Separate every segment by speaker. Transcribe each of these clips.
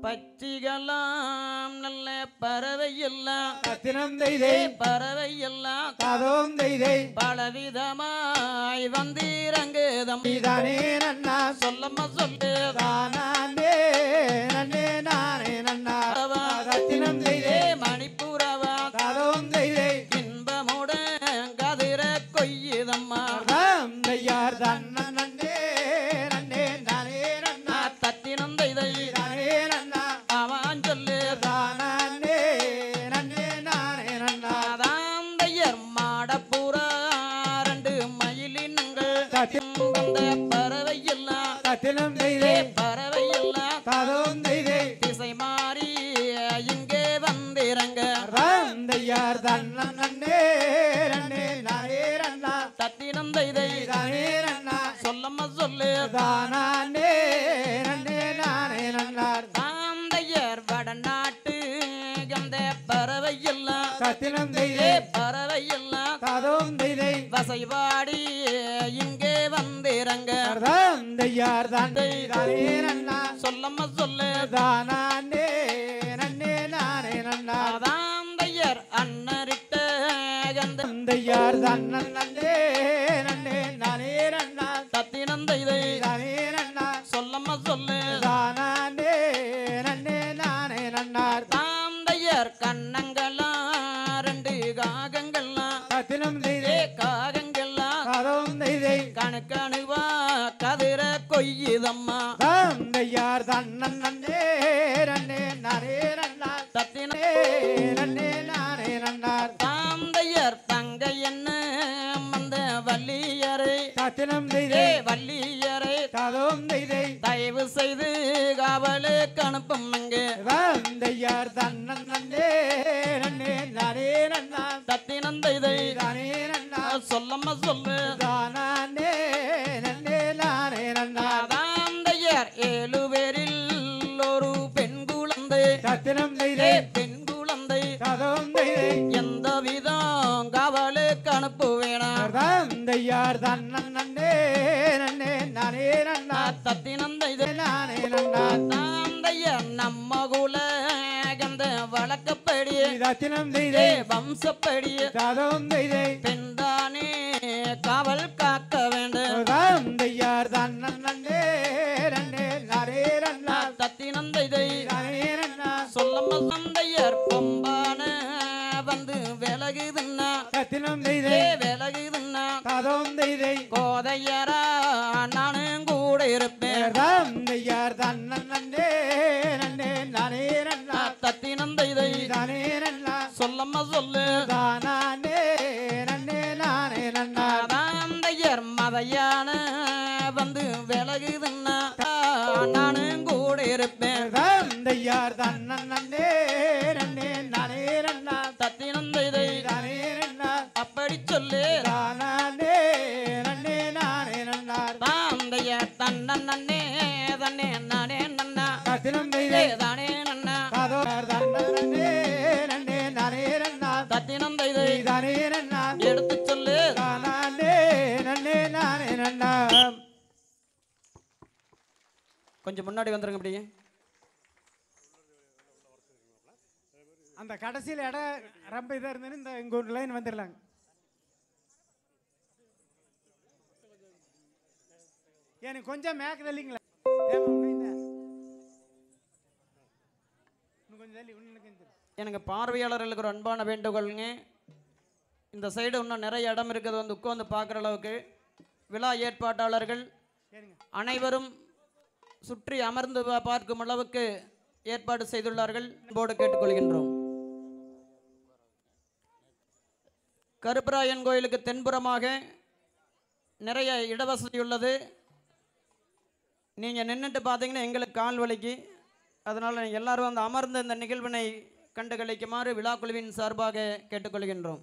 Speaker 1: பச்சிகளாம் நல்ல பறவை எல்லாம்
Speaker 2: கத்தினம் தெய்தை
Speaker 1: பறவை எல்லாம்
Speaker 2: கதோம் தெய்தை
Speaker 1: பலவிதமாய் வந்திறங்குதம்
Speaker 2: இதானே நன்னா
Speaker 1: சொல்லம்மா சொல்லு
Speaker 2: தானே நன்னே நானே நன்னா கத்தினம் தெய்தை
Speaker 1: மணிப்புறவா
Speaker 2: கதோம் தெய்தை
Speaker 1: இன்பமுடன் கதிர கொய்யுதம்மா
Speaker 2: தையார் தன்ன நன்னே நன்னே நானே நன்னா
Speaker 1: தத்தினம் தைதை
Speaker 2: தானே நன்னா
Speaker 1: அவன் சொல்லு
Speaker 2: தானே நன்னே நானே நன்னா
Speaker 1: அதாந்தையர் மாடப்புறா ரெண்டு மயிலினங்கள்
Speaker 2: தத்தி-
Speaker 1: வந்த பறவை எல்லாம்
Speaker 2: கத்தினம் தெய்தை
Speaker 1: பறவை எல்லாம்
Speaker 2: கதோம் தெய்தை
Speaker 1: திசை மாறி இங்கே வந்திறங்க
Speaker 2: தையார் தன்ன நன்னே நன்னே நானே நன்னா
Speaker 1: தத்தினம் தைதை
Speaker 2: தானே நன்னா
Speaker 1: சொல்லம்மா சொல்லு
Speaker 2: தானே நன்னே நானே நன்னார்
Speaker 1: தாந்தையர் வடநாட்டு கந்த பறவை எல்லாம்
Speaker 2: கத்தினம்
Speaker 1: ஏ
Speaker 2: தெய்தை
Speaker 1: பறவை எல்லாம்
Speaker 2: கதோம் தெய்தை
Speaker 1: வசைவாடி இங்கே வந்திறங்க
Speaker 2: தையார் தந்தை தானே நன்னா
Speaker 1: சொல்லம்மா சொல்லு
Speaker 2: தானே நன்னே நானே நன்னார்
Speaker 1: தாந்தையர் அன்னரிட்ட கந்த
Speaker 2: தந்தையார் தன்னன் நன்னே நன்னே நானே நன்னார்
Speaker 1: தத்தினம் தைதை
Speaker 2: தானே நன்னா
Speaker 1: சொல்லம்மா சொல்லு
Speaker 2: தானே நன்னே நானே நன்னார்
Speaker 1: தாந்தையர் கண்ணங்கள்லாம் ரெண்டு காகங்கள்லாம்
Speaker 2: கத்தினம்
Speaker 1: ஏ
Speaker 2: தெய்தை
Speaker 1: காகங்கள்லாம்
Speaker 2: கதோம் தெய்தை
Speaker 1: கணக்கணுவா கதிர கொய்யுதம்மா
Speaker 2: தந்தையார் தன்னன் நன்னே நன்னே நானே நன்னார்
Speaker 1: தத்தின
Speaker 2: நன்னே நானே நன்னார்
Speaker 1: தாந்தையர் தங்க என்ன அந்த வள்ளியரை
Speaker 2: கத்தினம்
Speaker 1: ஏ
Speaker 2: தெய்தை
Speaker 1: வள்ளியரை
Speaker 2: கதோம் தெய்தை
Speaker 1: தயவு செய்து காவலுக்கு அனுப்பும் இங்கு
Speaker 2: தந்தையார் தன்னன் நன்னே நன்னே நானே நன்னார்
Speaker 1: தத்தினம் தைதை
Speaker 2: தானே நன்னார்
Speaker 1: சொல்லம்மா சொல்லு
Speaker 2: தானே நன்னே நானே நன்னார்
Speaker 1: தாந்தையர் ஏழு பேரில் ஒரு பெண் குழந்தை
Speaker 2: கத்தினம்
Speaker 1: ஏ
Speaker 2: தெய்தை
Speaker 1: பெண் குழந்தை
Speaker 2: கதோம் தெய்தை
Speaker 1: எந்த விதம் காவலுக்கு அனுப்புவேனா
Speaker 2: தந்தையார் தன்னன் நன்னே நன்னே நானே நன்னார்
Speaker 1: தத்தினம் தைதை
Speaker 2: நானே நன்னார்
Speaker 1: தாந்தையர் நம்ம குல கந்த வழக்கப்படி
Speaker 2: தத்தினம்
Speaker 1: ஏ
Speaker 2: தெய்தை
Speaker 1: வம்சப்படி
Speaker 2: கதோம் தெய்தை
Speaker 1: பெண்தானே காவல் காக்க வேண்டும்
Speaker 2: தந்தையார் தன்னன் நன்னே நன்னே நானே நன்னார்
Speaker 1: தத்தினம் தைதை
Speaker 2: நானே நன்னார்
Speaker 1: சொல்லம்ம சந்தையர் கொம்பான வந்து விலகுதுன்னா
Speaker 2: கத்தினம்
Speaker 1: ஏ
Speaker 2: தெய்தை
Speaker 1: விலகுதுன்னா
Speaker 2: கதோம் தெய்தை
Speaker 1: கோதையரா நானும் கூட இருப்பேன்
Speaker 2: தந்தையார் தன்னன் நன்னே நன்னே நானே நன்னார்
Speaker 1: தத்தினம் தைதை
Speaker 2: தானே நன்னார்
Speaker 1: சொல்லம்ம சொல்லு
Speaker 2: தானே நன்னே நானே நன்னார்
Speaker 1: தாந்தையர் மதையான வந்து விலகுதுன்னா நானும் கூட இருப்பேன்
Speaker 2: தந்தையார் தன்னன் நன்னே நன்னே நானே நன்னார்
Speaker 1: தத்தினம் தைதை
Speaker 2: தானே நன்னார்
Speaker 1: அப்படி சொல்லு
Speaker 2: தானே நன்னே நானே நன்னார்
Speaker 1: தாந்தையர் தன்னன் நன்னே தன்னே நானே நன்னா
Speaker 2: கத்தினம்
Speaker 1: ஏ
Speaker 2: தெய்தை
Speaker 1: தானே நன்னா
Speaker 2: கதோர் தன்னன் நன்னே நன்னே நானே நன்னார்
Speaker 1: தத்தினம் தைதை
Speaker 2: தானே நன்னார்
Speaker 1: எடுத்து சொல்லு
Speaker 2: தானே நன்னே நானே நன்னார்
Speaker 1: கொஞ்சம் முன்னாடி வந்துருங்க அப்படியே
Speaker 2: அந்த கடைசியில் இடம் ரொம்ப இதாக இருந்ததுன்னு இந்த இங்கே ஒரு லைன் வந்துடலாங்க எனக்கு கொஞ்சம் மேக்கு தள்ளிங்களா ஏம்மா, இன்னும் இந்த- இன்னும் கொஞ்சம் தள்ளி இன்னும் கொஞ்சம் தள்ளி.
Speaker 1: எனக்கு பார்வையாளர்களுக்கு ஒரு அன்பான வேண்டுகோளுங்க இந்த சைடு இன்னும் நிறைய இடம் இருக்குது வந்து உட்காந்து பார்க்குற அளவுக்கு விழா ஏற்பாட்டாளர்கள்
Speaker 2: சரிங்க
Speaker 1: அனைவரும் சுற்றி அமர்ந்து பா- பார்க்கும் அளவுக்கு ஏற்பாடு செய்துள்ளார்கள் போர்டு கேட்டுக்கொள்கின்றோம் கருப்பராயன் கோயிலுக்கு தென்புறமாக நிறைய இடவசதி உள்ளது நீங்கள் நின்றுட்டு பார்த்தீங்கன்னா எங்களுக்கு கால் வலிக்கு அதனால் எல்லாரும் வந்து அமர்ந்து இந்த நிகழ்வினை கண்டு கழிக்குமாறு விழாக்குழுவின் சார்பாக கேட்டுக்கொள்கின்றோம்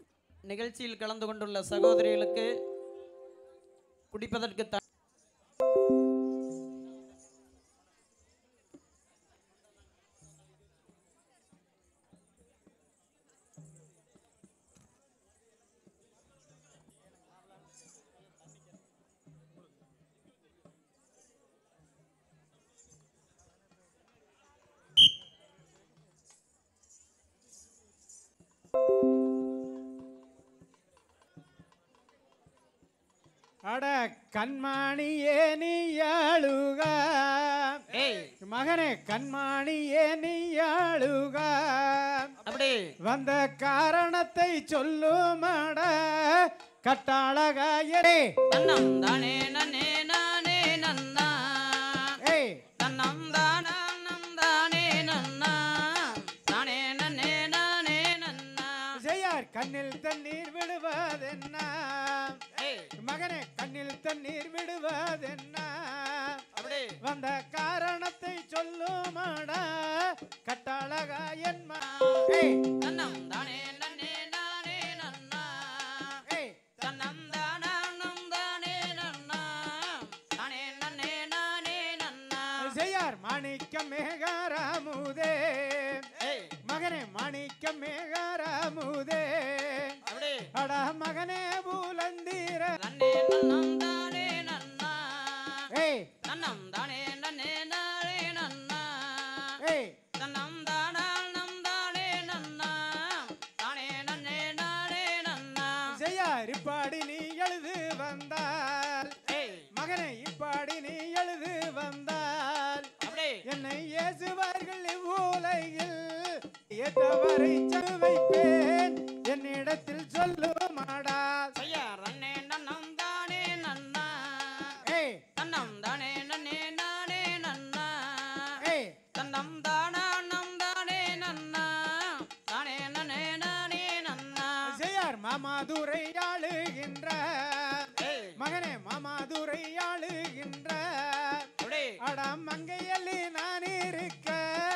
Speaker 1: நிகழ்ச்சியில் கலந்து கொண்டுள்ள சகோதரிகளுக்கு குடிப்பதற்கு த
Speaker 2: அட கண்மணியே நீ அழுக
Speaker 1: ஏய்
Speaker 2: மகனே கண்மணியே நீ அழுக
Speaker 1: அப்படி
Speaker 2: வந்த காரணத்தை சொல்லுமட கட்டாளகாயரே
Speaker 1: தன்னம் தானே நன்னே நானே நன்னா
Speaker 2: ஏய்
Speaker 1: தன்னம் தானம் தானே நன்னா தானே நன்னே நானே நன்னா
Speaker 2: செய்யார் கண்ணில் தண்ணீர் விடுவதென்ன
Speaker 1: ஏய்
Speaker 2: மகனே கண்ணில் தண்ணீர் விடுவதென்ன
Speaker 1: அப்படி
Speaker 2: வந்த காரணத்தை சொல்லுமட கட்டாளகாயன் ஏய்
Speaker 1: தன்னம் தானே நன்னே நானே நன்னா
Speaker 2: ஏய்
Speaker 1: தன்னம் தானம் தானே நன்னா தானே நன்னே நானே நன்னா
Speaker 2: செய்யார் மாணிக்கம் மேகாராமுதே
Speaker 1: ஏய்
Speaker 2: மகனே மாணிக்கம் மேகாராமுதே
Speaker 1: அப்படி
Speaker 2: அட மகனே பூலந்தீர
Speaker 1: நன்னே நன்னம் தானே நன்னா
Speaker 2: ஏய்
Speaker 1: நன்னம் தானே நன்னே நானே நன்னா
Speaker 2: ஏய்
Speaker 1: தன்னம் தானம் தானே நன்னா தானே நன்னே நானே நன்னா
Speaker 2: செய்யார் இப்பாடி நீ எழுது வந்தால்
Speaker 1: ஏய்
Speaker 2: மகனே இப்பாடி நீ எழுது வந்தால்
Speaker 1: அப்படி
Speaker 2: என்னை இயேசுவார்கள் இவ்வுலகில் ஏற்றவரை சென்று வைப்பேன் என்னிடத்தில் சொல்லுமாடா
Speaker 1: ஐயார் நன்னே நன்னம் தானே நன்னா
Speaker 2: ஏய்
Speaker 1: தன்னம் தானே நன்னே நானே நன்னா
Speaker 2: ஏய்
Speaker 1: தன்னம் தானம் தானே நன்னா தானே நன்னே நானே நன்னா
Speaker 2: செய்யார் மாமாதுரை ஆளுகின்ற
Speaker 1: ஏய்
Speaker 2: மகனே மாமாதுரை ஆளுகின்ற
Speaker 1: அப்படி
Speaker 2: அட மங்கையல்லி நான் இருக்க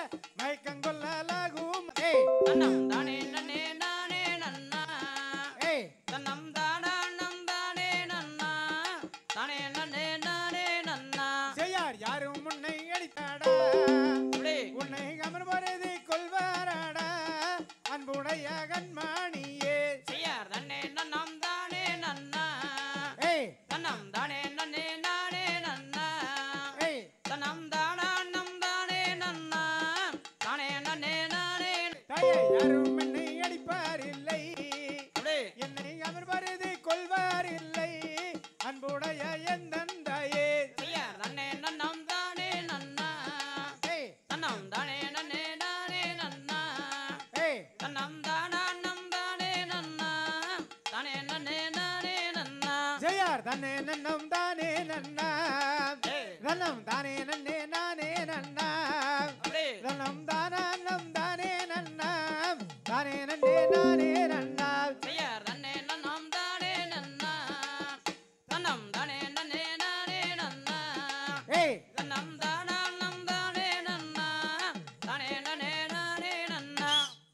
Speaker 2: மயக்கங்கொள்ளலாகும் ஏய்
Speaker 1: தன்னம் தானே நன்னே நானே நன்னா
Speaker 2: ஏய்
Speaker 1: தன்னம் தானம் தானே நன்னா தானே நன்னே நானே நன்னா
Speaker 2: செய்யார் யாரும் உன்னை அடித்தாடா
Speaker 1: அப்படி
Speaker 2: உன்னை அமர்வரதி கொள்வாராடா அன்புடைய கண்மாணியே
Speaker 1: செய்யார் நன்னே நன்னம் தானே நன்னா
Speaker 2: ஏய்
Speaker 1: தன்னம் தானே நன்னே நானே நன்னா
Speaker 2: ஏய்
Speaker 1: தன்னம் தானம் தானே நன்னா தானே நன்னே நானே
Speaker 2: தாயே யாரும் என்னை அடிப்பார் இல்லை
Speaker 1: அப்படி
Speaker 2: என்னை அமர்வரதி கொள்வார் இல்லை அன்புடைய எந்தந்தாயே
Speaker 1: செய்யார் நன்னே நன்னம் தானே நன்னா
Speaker 2: ஏய்
Speaker 1: தன்னம் தானே நன்னே நானே நன்னா
Speaker 2: ஏய்
Speaker 1: தன்னம் தானம் தானே நன்னா தானே நன்னே நானே நன்னா
Speaker 2: ஜெயார் தன்னே நன்னம் தானே நன்னா
Speaker 1: ஏய்
Speaker 2: நன்னம் தானே நன்னே நானே நன்னா
Speaker 1: அப்படி
Speaker 2: நன்னம் தானம் தானே நன்னா தானே நன்னே நானே நன்னா
Speaker 1: செய்யார் நன்னே நன்னம் தானே நன்னா தன்னம் தானே நன்னே நானே நன்னா
Speaker 2: ஏய்
Speaker 1: தன்னம் தானம் தானே நன்னா தானே நன்னே நானே நன்னா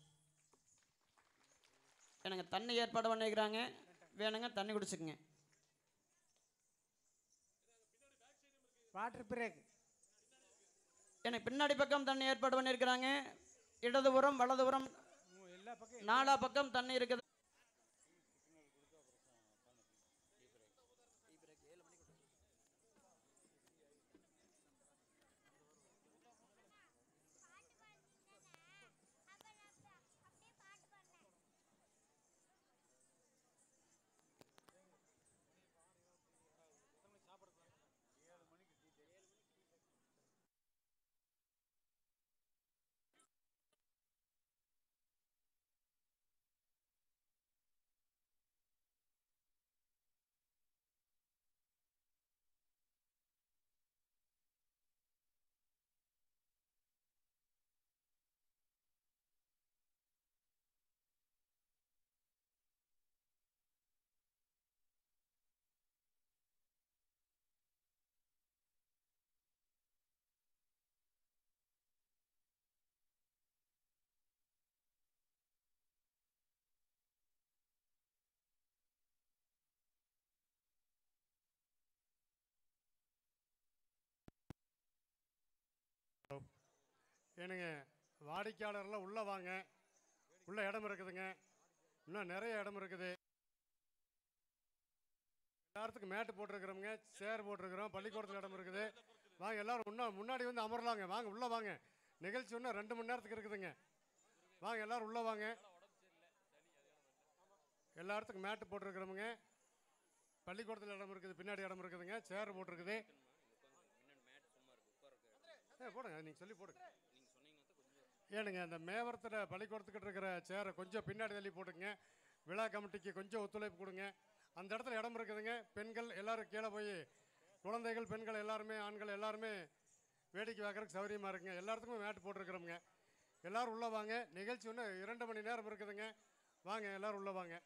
Speaker 1: எனக்கு தண்ணி ஏற்பாடு பண்ணிக்கிறாங்க வேணுங்க தண்ணி குடிச்சுக்குங்க
Speaker 2: வாட்டர் பிரேக்
Speaker 1: எனக்கு பின்னாடி பக்கம் தண்ணி ஏற்பாடு பண்ணியிருக்கிறாங்க இடதுபுறம் வலதுபுறம்
Speaker 2: எல்லா பக்கம்
Speaker 1: நாலா பக்கம் தண்ணி இருக்குது
Speaker 3: ஏனுங்க வாடிக்கையாளர்லாம் உள்ளே வாங்க உள்ள இடம் இருக்குதுங்க இன்னும் நிறைய இடம் இருக்குது எல்லாத்துக்கும் மேட்டு போட்டிருக்கிறோமுங்க சேர் போட்டிருக்கிறோம் பள்ளிக்கூடத்தில் இடம் இருக்குது வாங்க எல்லாரும் முன்னா முன்னாடி வந்து அமரலாங்க வாங்க உள்ளே வாங்க நிகழ்ச்சி இன்னும் ரெண்டு மணி நேரத்துக்கு இருக்குதுங்க வாங்க எல்லாரும் உள்ளே வாங்க எல்லா இடத்துக்கும் மேட்டு போட்டிருக்கிறோமுங்க பள்ளிக்கூடத்தில் இடம் இருக்குது பின்னாடி இடம் இருக்குதுங்க சேர் போட்டிருக்குது ஏ போடுங்க நீங்கள் சொல்லி போடுங்க ஏனுங்க அந்த மேவரத்தில் பள்ளிக்கூடத்துக்கிட்ட இருக்கிற சேரை கொஞ்சம் பின்னாடி தள்ளி போட்டுங்க விழா கமிட்டிக்கு கொஞ்சம் ஒத்துழைப்பு கொடுங்க அந்த இடத்துல இடம் இருக்குதுங்க பெண்கள் எல்லாரும் கீழே போய் குழந்தைகள் பெண்கள் எல்லாருமே ஆண்கள் எல்லாருமே வேடிக்கை பார்க்குறதுக்கு சௌகரியமாக இருக்குங்க எல்லாத்துக்குமே மேட்டு போட்டிருக்கிறோமுங்க எல்லாரும் உள்ளே வாங்க நிகழ்ச்சி ஒன்று இரண்டு மணி நேரம் இருக்குதுங்க வாங்க எல்லாரும் உள்ளே வாங்க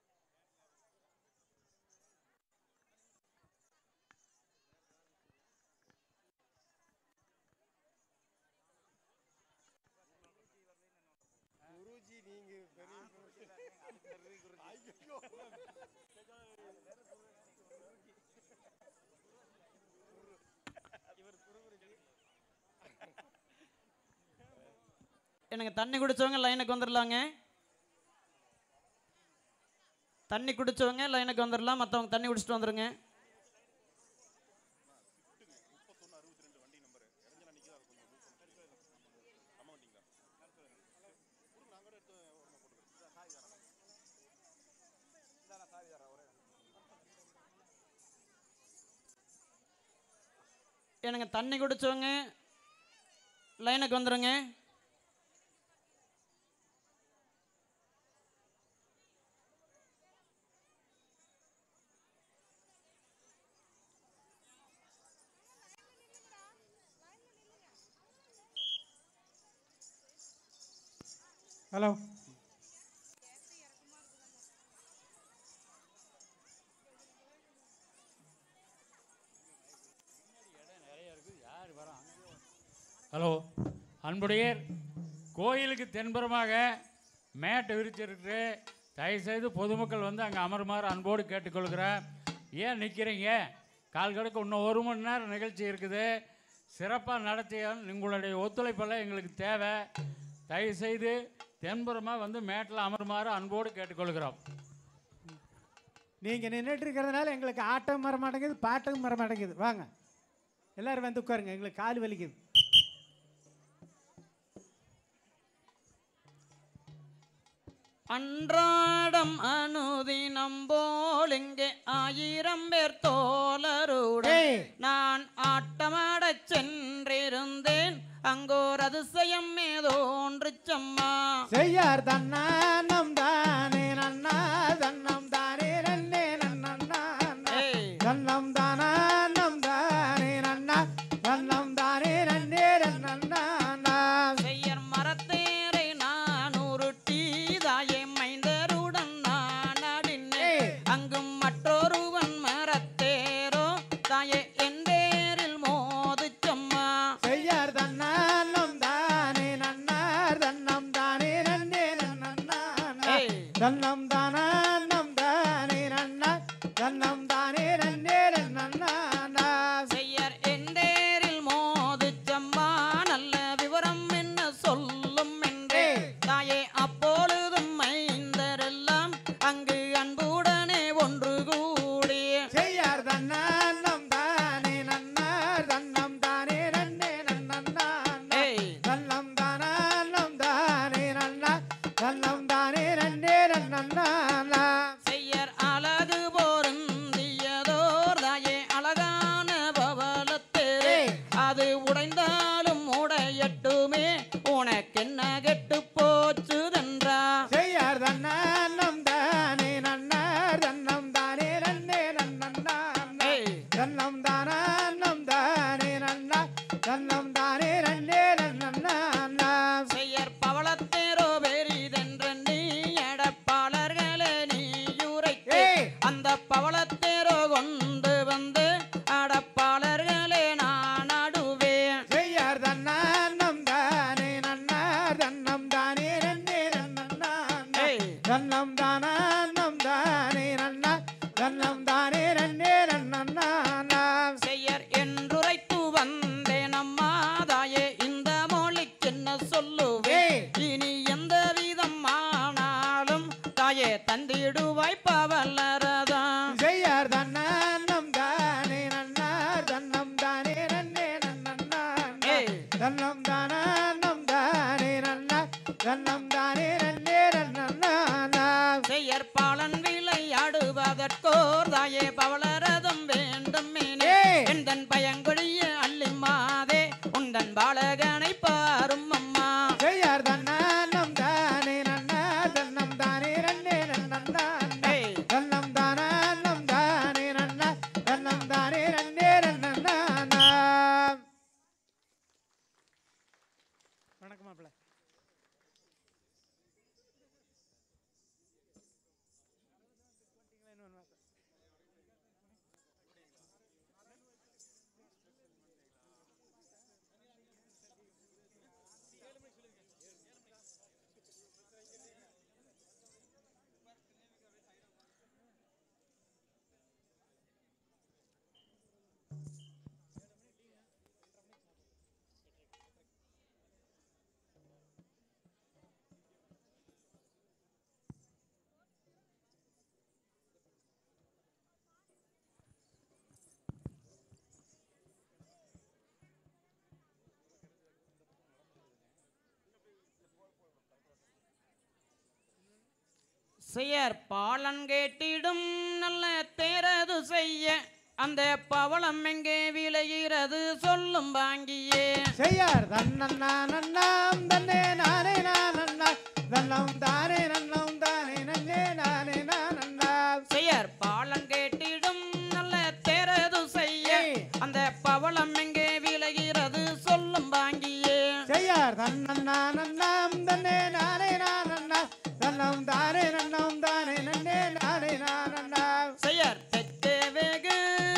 Speaker 1: எனக்கு தண்ணி குடிச்சவங்க லைனுக்கு வந்துடலாங்க தண்ணி குடிச்சவங்க லைனுக்கு வந்துடலாம் மற்றவங்க தண்ணி குடிச்சிட்டு வந்துருங்க எனக்கு தண்ணி குடிச்சவங்க லைனுக்கு வந்துருங்க
Speaker 2: ஹலோ
Speaker 4: ஹலோ அன்புடையர் கோயிலுக்கு தென்புறமாக மேட்டை விரிச்சிருக்கு தயவுசெய்து பொதுமக்கள் வந்து அங்கே அமருமாறு அன்போடு கேட்டுக்கொள்கிறேன் ஏன் நிற்கிறீங்க கால் கடுக்கு இன்னும் ஒரு மணி நேரம் நிகழ்ச்சி இருக்குது சிறப்பாக நடத்திய உங்களுடைய ஒத்துழைப்பெல்லாம் எங்களுக்கு தேவை தயவுசெய்து தென்புறமாக வந்து மேட்டில் அமருமாறு அன்போடு கேட்டுக்கொள்கிறோம்
Speaker 2: நீங்கள் நின்றுட்டு இருக்கிறதுனால எங்களுக்கு ஆட்டம் வர மாட்டேங்குது பாட்டும் வர மாட்டேங்குது வாங்க எல்லாரும் வந்து உட்காருங்க எங்களுக்கு கால் வலிக்குது
Speaker 1: அன்றாடம் அனுதினம் போல் இங்கே ஆயிரம் பேர் தோழருடன்
Speaker 2: ஏய்.
Speaker 1: நான் ஆட்டமாடச் சென்றிருந்தேன் அங்கோர் அதிசயம் ஏதோன்றுச்சம்மா
Speaker 2: செய்யார் தன்னானம் தானே நன்னா தன்னம் தானே நன்னே நன்னா
Speaker 1: ஏய்.
Speaker 2: தன்னம் தானம் தானே நன்னா தன்னம் தானே நன்னே நன்னா
Speaker 1: செய்யர் மரத்தேரை நான் உருட்டி தாயே மைந்தருடன் நான் அடினேன்
Speaker 2: ஏய்.
Speaker 1: அங்கும் மற்றொருவன் மரத்தேரோ தாயே என் பேரில் மோதுச்சம்மா
Speaker 2: செய்யார் தன்னானம் தானே நன்னார் தன்னம் தானே நன்னே நன்னா
Speaker 1: ஏய்.
Speaker 2: தன்னம் தானம் தானே நன்னா தன்னம் தானே நன்னே நன்னா
Speaker 1: செய்யர் எந்தேரில் மோதுச்சம்மா நல்ல விவரம் என்ன சொல்லும் என்றே
Speaker 2: ஏய்.
Speaker 1: தாயே அப்பொழுதும் மைந்தரெல்லாம் அங்கு அன்புடனே ஒன்று கூடி
Speaker 2: செய்யார் தன்னானம் தானே நன்னார் தன்னம் தானே நன்னே நன்னா
Speaker 1: ஏய்.
Speaker 2: தன்னம் தானம் தானே நன்னா தன்னம் தானே நன்னே நன்னா
Speaker 1: செய்யர் அழகு பொருந்தியதோர் தாயே அழகா பரந்தோர் தாயே பவளரதம் வேண்டும் மேனே
Speaker 2: ஏய்.
Speaker 1: எந்தன் பயங்கொழிய அள்ளி மாதே உந்தன் பாலகனை பாரும் அம்மா
Speaker 2: செய்யார் தன்னம் தானே நன்னா தன்னம் தானே நன்னே நன்னம் தானே
Speaker 1: ஏய்.
Speaker 2: தன்னம் தானம் தானே நன்னா தன்னம் தானே நன்னே நன்னம் தானா வணக்கம் மாப்பிள்ள
Speaker 1: செயற் பாலன் கேட்டிடும் நல்ல தேரது செய்ய அந்த பவளம் எங்கே விளைகிறது சொல்லும் வாங்கியே
Speaker 2: செய்யார் தன்னன்னா நன்னாம் தன்னே நானே நானன்னா தன்னம் தானே நன்னம் தானே நன்னே நானே நானன்னா
Speaker 1: செயற் பாலன் கேட்டிடும் நல்ல தேரது செய்ய
Speaker 2: ஏய்.
Speaker 1: அந்த பவளம் எங்கே விளைகிறது சொல்லும் வாங்கியே
Speaker 2: செய்யார் தன்னன்னா நன்னாம் தன்னே நானே நானன்னா தன்னம் தானே நன்னம் தானே நன்னே நானே நானன்னா
Speaker 1: செயற் தெற்கே வெகு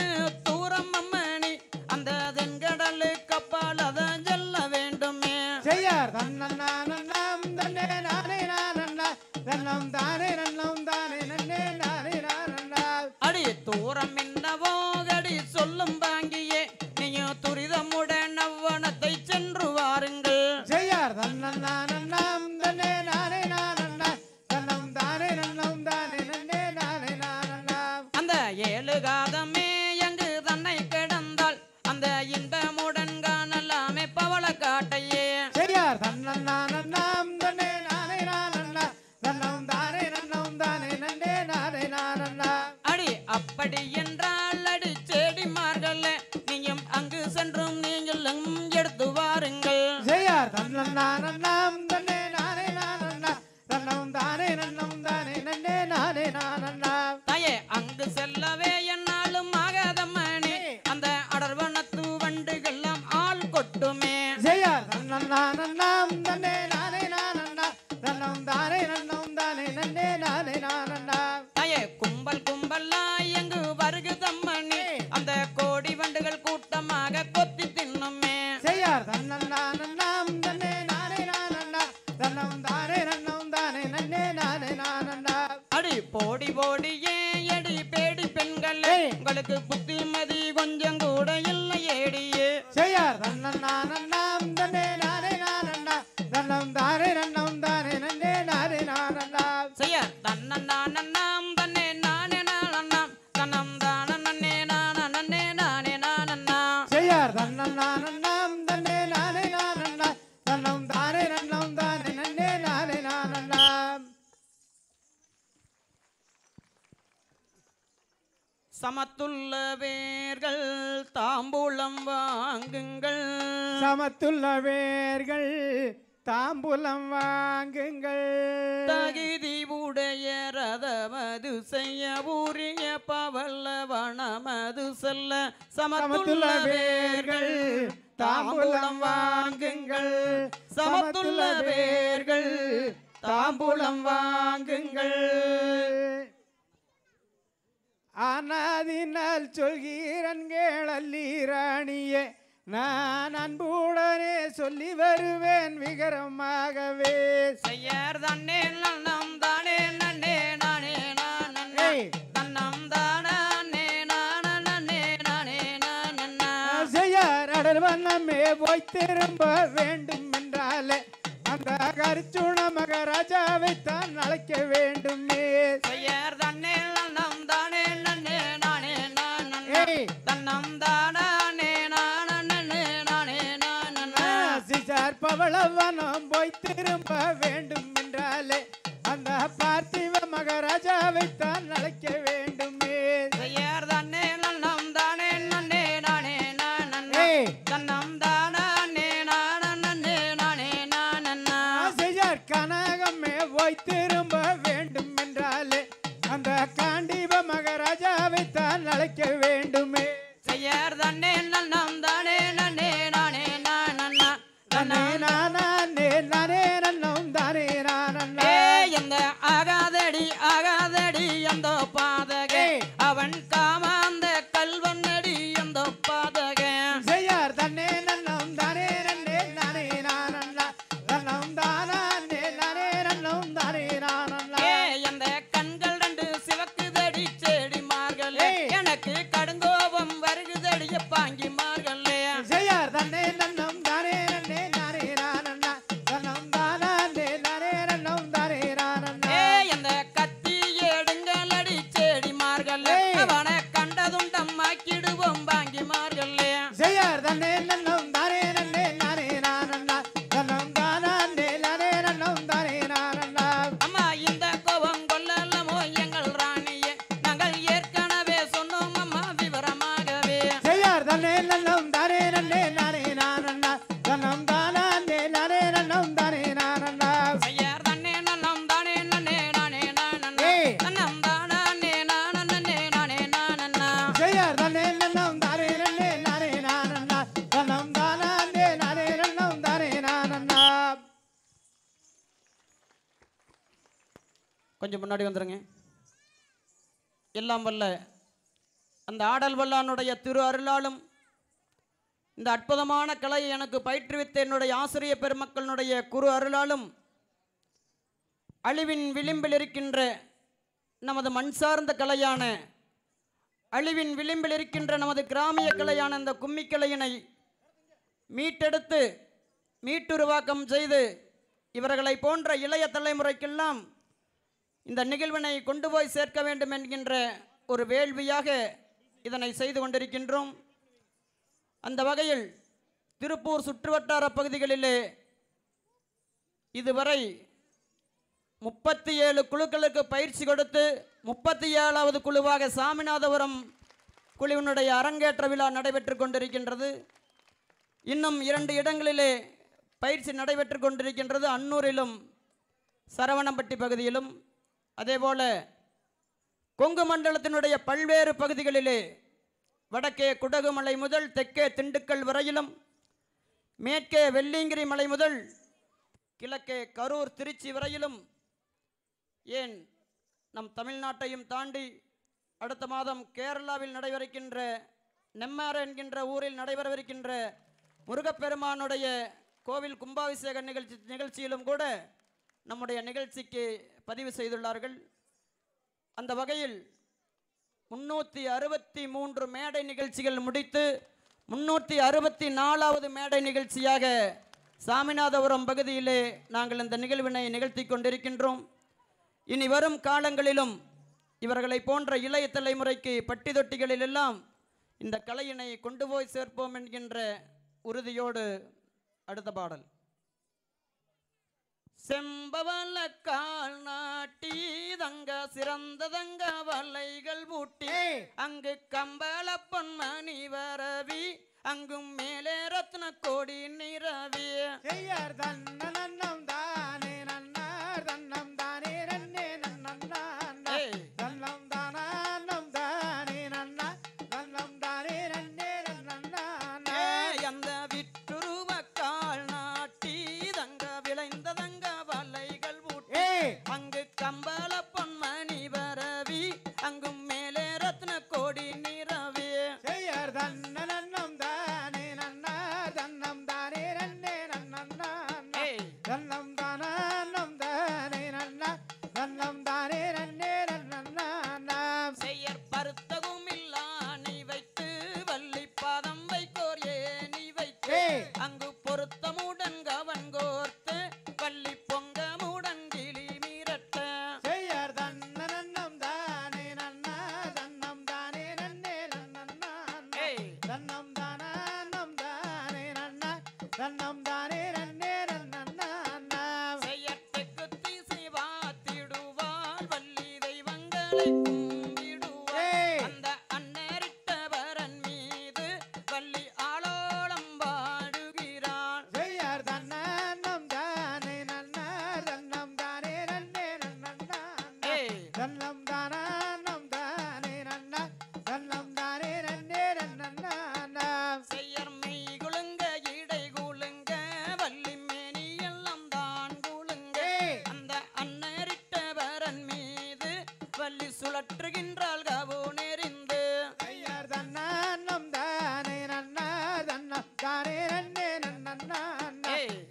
Speaker 1: தூரம் அம்மணி அந்த தென்கடலு கப்பால் அதான் செல்ல வேண்டுமே
Speaker 2: செய்யார் தன்னன்னா நன்னாம் தன்னே நானே நானன்னா தன்னம் தானே நன்னம் தானே நன்னே நானே நானன்னா
Speaker 1: அடி தூரம் என்னவோ அடி சொல்லும் வாங்கியே நீயும் துரிதமுடன் அவ்வனத்தை சென்று வாருங்கள்
Speaker 2: செய்யார் தன்னன்னா நன்னாம் தன்னே நானே நானன்னா தன்னம் தானே நன்னம் தானே நன்னே நானே நானன்னா
Speaker 1: அந்த ஏழு காதமே எங்கு தன்னை கிடந்தால் அந்த இன்பமுடன் காணலாமே பவள காட்டையே
Speaker 2: செய்யார் தன்னன்னா நன்னாம் தன்னே நானே நானன்னா தன்னம் தானே நன்னம் தானே நன்னே நானே நானன்னா
Speaker 1: அடி அப்படி என்றால் அடி செடிமார்கள் நீயும் அங்கு சென்றும் நீங்களும் எடுத்து வாருங்கள்
Speaker 2: செய்யார் தன்னன்னா நன்னாம் தன்னே நானே நானன்னா தன்னம் தானே நன்னம் தானே நன்னே நானே நானன்னா
Speaker 1: தாயே அங்கு செல்லவே என்னாலும் ஆகாதம்மணி அந்த அடர்வனத்து வண்டுகள்லாம் ஆள் கொட்டுமே
Speaker 2: செய்யார் தன்னன்னா நன்னாம் தன்னே நானே நானன்னா தன்னம் தானே நன்னம் தானே நன்னே நானே நானன்னா
Speaker 1: தாயே கும்பல் கும்பலாய் எங்கு வருகுதம்மணி அந்த கோடி வண்டுகள் கூட்டமாக கொத்தி தின்னுமே
Speaker 2: செய்யார் தன்னன்னா நன்னாம் தன்னே நானே நானன்னா தன்னம் தானே நன்னம் தானே நன்னே நானே நானன்னா
Speaker 1: அடி போடி போடியே எடி பேடி பெண்கள்
Speaker 2: ஏய்.
Speaker 1: உங்களுக்கு புத்திமதி கொஞ்சம் கூட இல்லை ஏடியே
Speaker 2: செய்யார் தன்னன்னா நன்னாம் தன்னே நானே நானன்னா தன்னம் தானே நன்னம் தானே நன்னே நானே நானன்னா
Speaker 1: செய்ய தன்னண்ணா நன்னாம் தன்னே நானே நானண்ணாம் தன்னம் தான நன்னே நான நன்னே நானே நானண்ணா
Speaker 2: செய்யார் தன்னன்னா நன்னாம் தன்னே நானே நானன்னா தன்னம் தானே நன்னம் தானே நன்னே நானே நானன்னா
Speaker 1: சமத்துள்ள வேர்கள் தாம்பூலம் வாங்குங்கள்
Speaker 2: சமத்துள்ள வேர்கள் தாம்பூலம் வாங்குங்கள்
Speaker 1: தகுதி உடைய ரதமது செய்ய உரிய பவல்லவனமது செல்ல சமத்துள்ள வேர்கள் தாம்பூலம் வாங்குங்கள் சமத்துள்ள வேர்கள் தாம்பூலம் வாங்குங்கள்
Speaker 2: ஆனாதினால் சொல்கிறன் கேளல்லீராணியே நான் அன்புடனே சொல்லி வருவேன் விகரமாகவே
Speaker 1: செய்யார் தன்னே நன்னம் தானே நன்னே நானே நானே
Speaker 2: ஏய்.
Speaker 1: தன்னம் தானே நான நன்னே நானே நானண்ணா
Speaker 2: செய்யார் அடல் வண்ணமே போய் திரும்ப வேண்டும் என்றாலே அந்த கரிச்சுண மகாராஜாவை தான் அழைக்க வேண்டுமே
Speaker 1: செய்யார் தன்னே நன்னம் தானே நன்னே நானே நானண்ணா
Speaker 2: ஏய்.
Speaker 1: தன்னம் தானே நான நன்னே நானே நானண்ணா
Speaker 2: சிசார் பவளவனம் போய் திரும்ப வேண்டும் என்றாலே அந்த பார்த்திவ மகாராஜாவை தான் அழைக்க வேண்டுமே என்னைத்தான் அழைக்க வேண்டுமே
Speaker 1: செய்யார் தன்னே நன்னம் தானே நன்னே நானே நானண்ணா
Speaker 2: தன்னே நானே நானே நன்னம் தானே நானண்ணா
Speaker 1: ஏ எந்த ஆகாதடி ஆகாதடி அந்த பாதகே
Speaker 2: ஏய்.
Speaker 1: அவன் காமாந்த கல்வனடி அந்த பாதகே
Speaker 2: செய்யார் தன்னே நன்னம் தானே நன்னே நானே நானண்ணா நன்னம் தானே நானே நன்னம் தானே நானண்ணா
Speaker 1: ஏ எந்த கண்கள் ரெண்டு சிவக்குதடி செடிமார்களே
Speaker 2: ஏய்.
Speaker 1: எனக்கு கடுங்கோபம் வருகுதடிய பாங்கிமார்களே
Speaker 2: செய்யார் தன்னே நன்னம் தானே நன்னே நானே நானண்ணா நன்னம் தானே நானே நன்னம் தானே நானண்ணா
Speaker 1: ஏ எந்த கத்தி எடுங்களடி செடிமார்களே
Speaker 2: ஏய்.
Speaker 1: அவனை கண்டதுண்டம் ஆக்கிடுவோம் பாங்கிமார்களே
Speaker 2: செய்யார் தன்னே நன்னம் தானே நன்னே நானே நானண்ணா நன்னம் தானே நானே நன்னம் தானே நானண்ணா
Speaker 1: அம்மா இந்த கோபம் கொள்ளலமோ எங்கள் ராணியே நாங்கள் ஏற்கனவே சொன்னோம் அம்மா விவரமாகவே
Speaker 2: செய்யார் தன்னே நன்னம் தானே நன்னே நானே நானண்ணா நன்னம் தானே நானே நன்னம் தானே நானண்ணா
Speaker 1: ஐயர் தன்னே நன்னம் தானே நன்னே நானே நானண்ணா
Speaker 2: ஏய்.
Speaker 1: நன்னம் தானே நானே நானே நானண்ணா
Speaker 2: செய்யார் தன்னே நன்னம் தானே நன்னே நானே நானண்ணா நன்னம் தானே நானே நன்னம் தானே நானண்ணா
Speaker 1: கொஞ்சம் முன்னாடி வந்துருங்க எல்லாம் வல்ல அந்த ஆடல் வல்லானுடைய திரு அருளாலும் இந்த அற்புதமான கலையை எனக்கு பயிற்றுவித்த என்னுடைய ஆசிரிய பெருமக்களினுடைய குரு அருளாலும் அழிவின் விளிம்பில் இருக்கின்ற நமது மண் சார்ந்த கலையான அழிவின் விளிம்பில் இருக்கின்ற நமது கிராமிய கலையான இந்த கும்மிக்கலையினை மீட்டெடுத்து மீட்டுருவாக்கம் செய்து இவர்களை போன்ற இளைய தலைமுறைக்கெல்லாம் இந்த நிகழ்வினை கொண்டு போய் சேர்க்க வேண்டும் என்கின்ற ஒரு வேள்வியாக இதனை செய்து கொண்டிருக்கின்றோம் அந்த வகையில் திருப்பூர் சுற்றுவட்டார பகுதிகளிலே இதுவரை முப்பத்தி ஏழு குழுக்களுக்கு பயிற்சி கொடுத்து முப்பத்தி ஏழாவது குழுவாக சாமிநாதபுரம் குழுவினுடைய அரங்கேற்ற விழா நடைபெற்று கொண்டிருக்கின்றது இன்னும் இரண்டு இடங்களிலே பயிற்சி நடைபெற்று கொண்டிருக்கின்றது அன்னூரிலும் சரவணம்பட்டி பகுதியிலும் அதேபோல கொங்கு மண்டலத்தினுடைய பல்வேறு பகுதிகளிலே வடக்கே குடகுமலை முதல் தெற்கே திண்டுக்கல் வரையிலும் மேற்கே வெள்ளியங்கிரி மலை முதல் கிழக்கே கரூர் திருச்சி வரையிலும் ஏன் நம் தமிழ்நாட்டையும் தாண்டி அடுத்த மாதம் கேரளாவில் நடைபெறுகின்ற நெம்மாறு என்கின்ற ஊரில் நடைபெறவிருக்கின்ற முருகப்பெருமானுடைய கோவில் கும்பாபிஷேக நிகழ்ச்சி நிகழ்ச்சியிலும் கூட நம்முடைய நிகழ்ச்சிக்கு பதிவு செய்துள்ளார்கள் அந்த வகையில் முன்னூற்றி அறுபத்தி மூன்று மேடை நிகழ்ச்சிகள் முடித்து முன்னூற்றி அறுபத்தி நாலாவது மேடை நிகழ்ச்சியாக சாமிநாதபுரம் பகுதியிலே நாங்கள் இந்த நிகழ்வினை நிகழ்த்தி கொண்டிருக்கின்றோம் இனி வரும் காலங்களிலும் இவர்களை போன்ற இளைய தலைமுறைக்கு பட்டி தொட்டிகளிலெல்லாம் இந்த கலையினை கொண்டு போய் சேர்ப்போம் என்கின்ற உறுதியோடு அடுத்த பாடல் செம்பவல கால் நாட்டி தங்க சிறந்த தங்க வலைகள் மூட்டி
Speaker 2: ஏய்.
Speaker 1: அங்கு கம்பள பொன்மணி வரவி அங்கும் மேலே ரத்ன கோடி நிறவி
Speaker 2: செய்யார் தன்ன நன்னம் தானே நன்னார் தன்னம் தானே நன்னே நன்னன்னா
Speaker 1: ஏய்.
Speaker 2: தன்னம் தானம் தானே நன்னா தன்னம் தானே நன்னே நன்னன்னா
Speaker 1: ஏய், அந்த விட்டுருவ கால் நாட்டி தங்க விளைந்த தங்க வலைகள் மூட்டி
Speaker 2: ஏய்
Speaker 1: அங்கு கம்பள பொன்மணி வரவி அங்கும் மேலே ரத்ன கோடி நிறவி
Speaker 2: செய்யார் தன்ன நன்னம் தானே நன்னார் தன்னம் தானே நன்னே நன்னன்னா
Speaker 1: ஏய்.
Speaker 2: தன்னம் தானம் தானே நன்னா தன்னம் தானே நன்னே நன்னன்னா
Speaker 1: செய்யற் பருத்தகும் இல்லா நீ வைத்து வள்ளி பாதம் வைக்கோர் ஏனி வைத்து
Speaker 2: ஏய்.
Speaker 1: அங்கு பொருத்தமுடன் கவன் கோர்த்து வள்ளி பொங்கமுடன் கிளி மீறட்ட
Speaker 2: செய்யார் தன்ன நன்னம் தானே நன்னா தன்னம் தானே நன்னே நன்னன்னா
Speaker 1: ஏய்.
Speaker 2: தன்னம் தானம் தானே நன்னா தன்னம் தானே நன்னே நன்னன்னா
Speaker 1: செய்யட்டுக்கு திசை வாத்திடுவாள் வள்ளி தெய்வங்களை கும்பிடுவாள்
Speaker 2: ஏய்.
Speaker 1: அந்த அன்னரிட்டவரன் மீது வள்ளி ஆளோளம் பாடுகிறாள்
Speaker 2: செய்யார் தன்னம் தானே நன்னா தன்னம் தானே நன்னே நன்னன்னா
Speaker 1: ஏய்.
Speaker 2: தன்னம் தானம் தானே நன்னா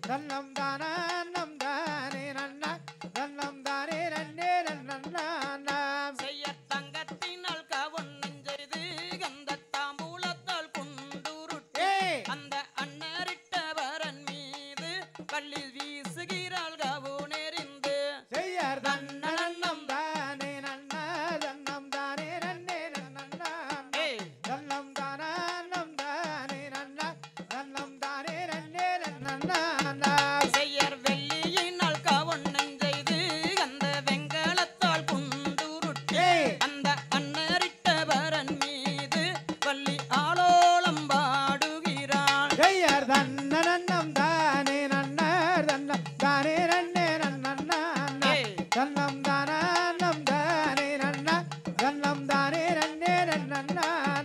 Speaker 2: தன்னம் தானம் தானே நன்னா தன்னம் தானே நன்னே நன்னா
Speaker 1: செய்ய தங்கத்தினால் கவனம் செய்து கந்த தாம்பூலத்தால் குண்டுருட்டி
Speaker 2: ஏய்
Speaker 1: அந்த அன்னரிட்டவரன் மீது பள்ளி வீசுகிறாள் கவுனெறிந்து
Speaker 2: செய்யார் தன்னனம் தானே நன்னா தன்னம் தானே நன்னே நன்னா
Speaker 1: ஏய்
Speaker 2: தன்னம் தானம் தானே நன்னா தன்னம் தானே நன்னே நன்னா
Speaker 1: செய்யர் வெள்ளியினால் கவனம் செய்து அந்த வெங்கலத்தால் குண்டுருட்டி
Speaker 2: ஏய்
Speaker 1: அந்த அன்னரிட்டவரன் மீது பள்ளி ஆலோலம் பாடுகிறாள்
Speaker 2: செய்யார் தன்னனம் தானே நன்னார் தன்னம் தானே நன்னே நன்னா
Speaker 1: ஏய்
Speaker 2: தன்னம் தானம் தானே நன்னா தன்னம் தானே நன்னே நன்னா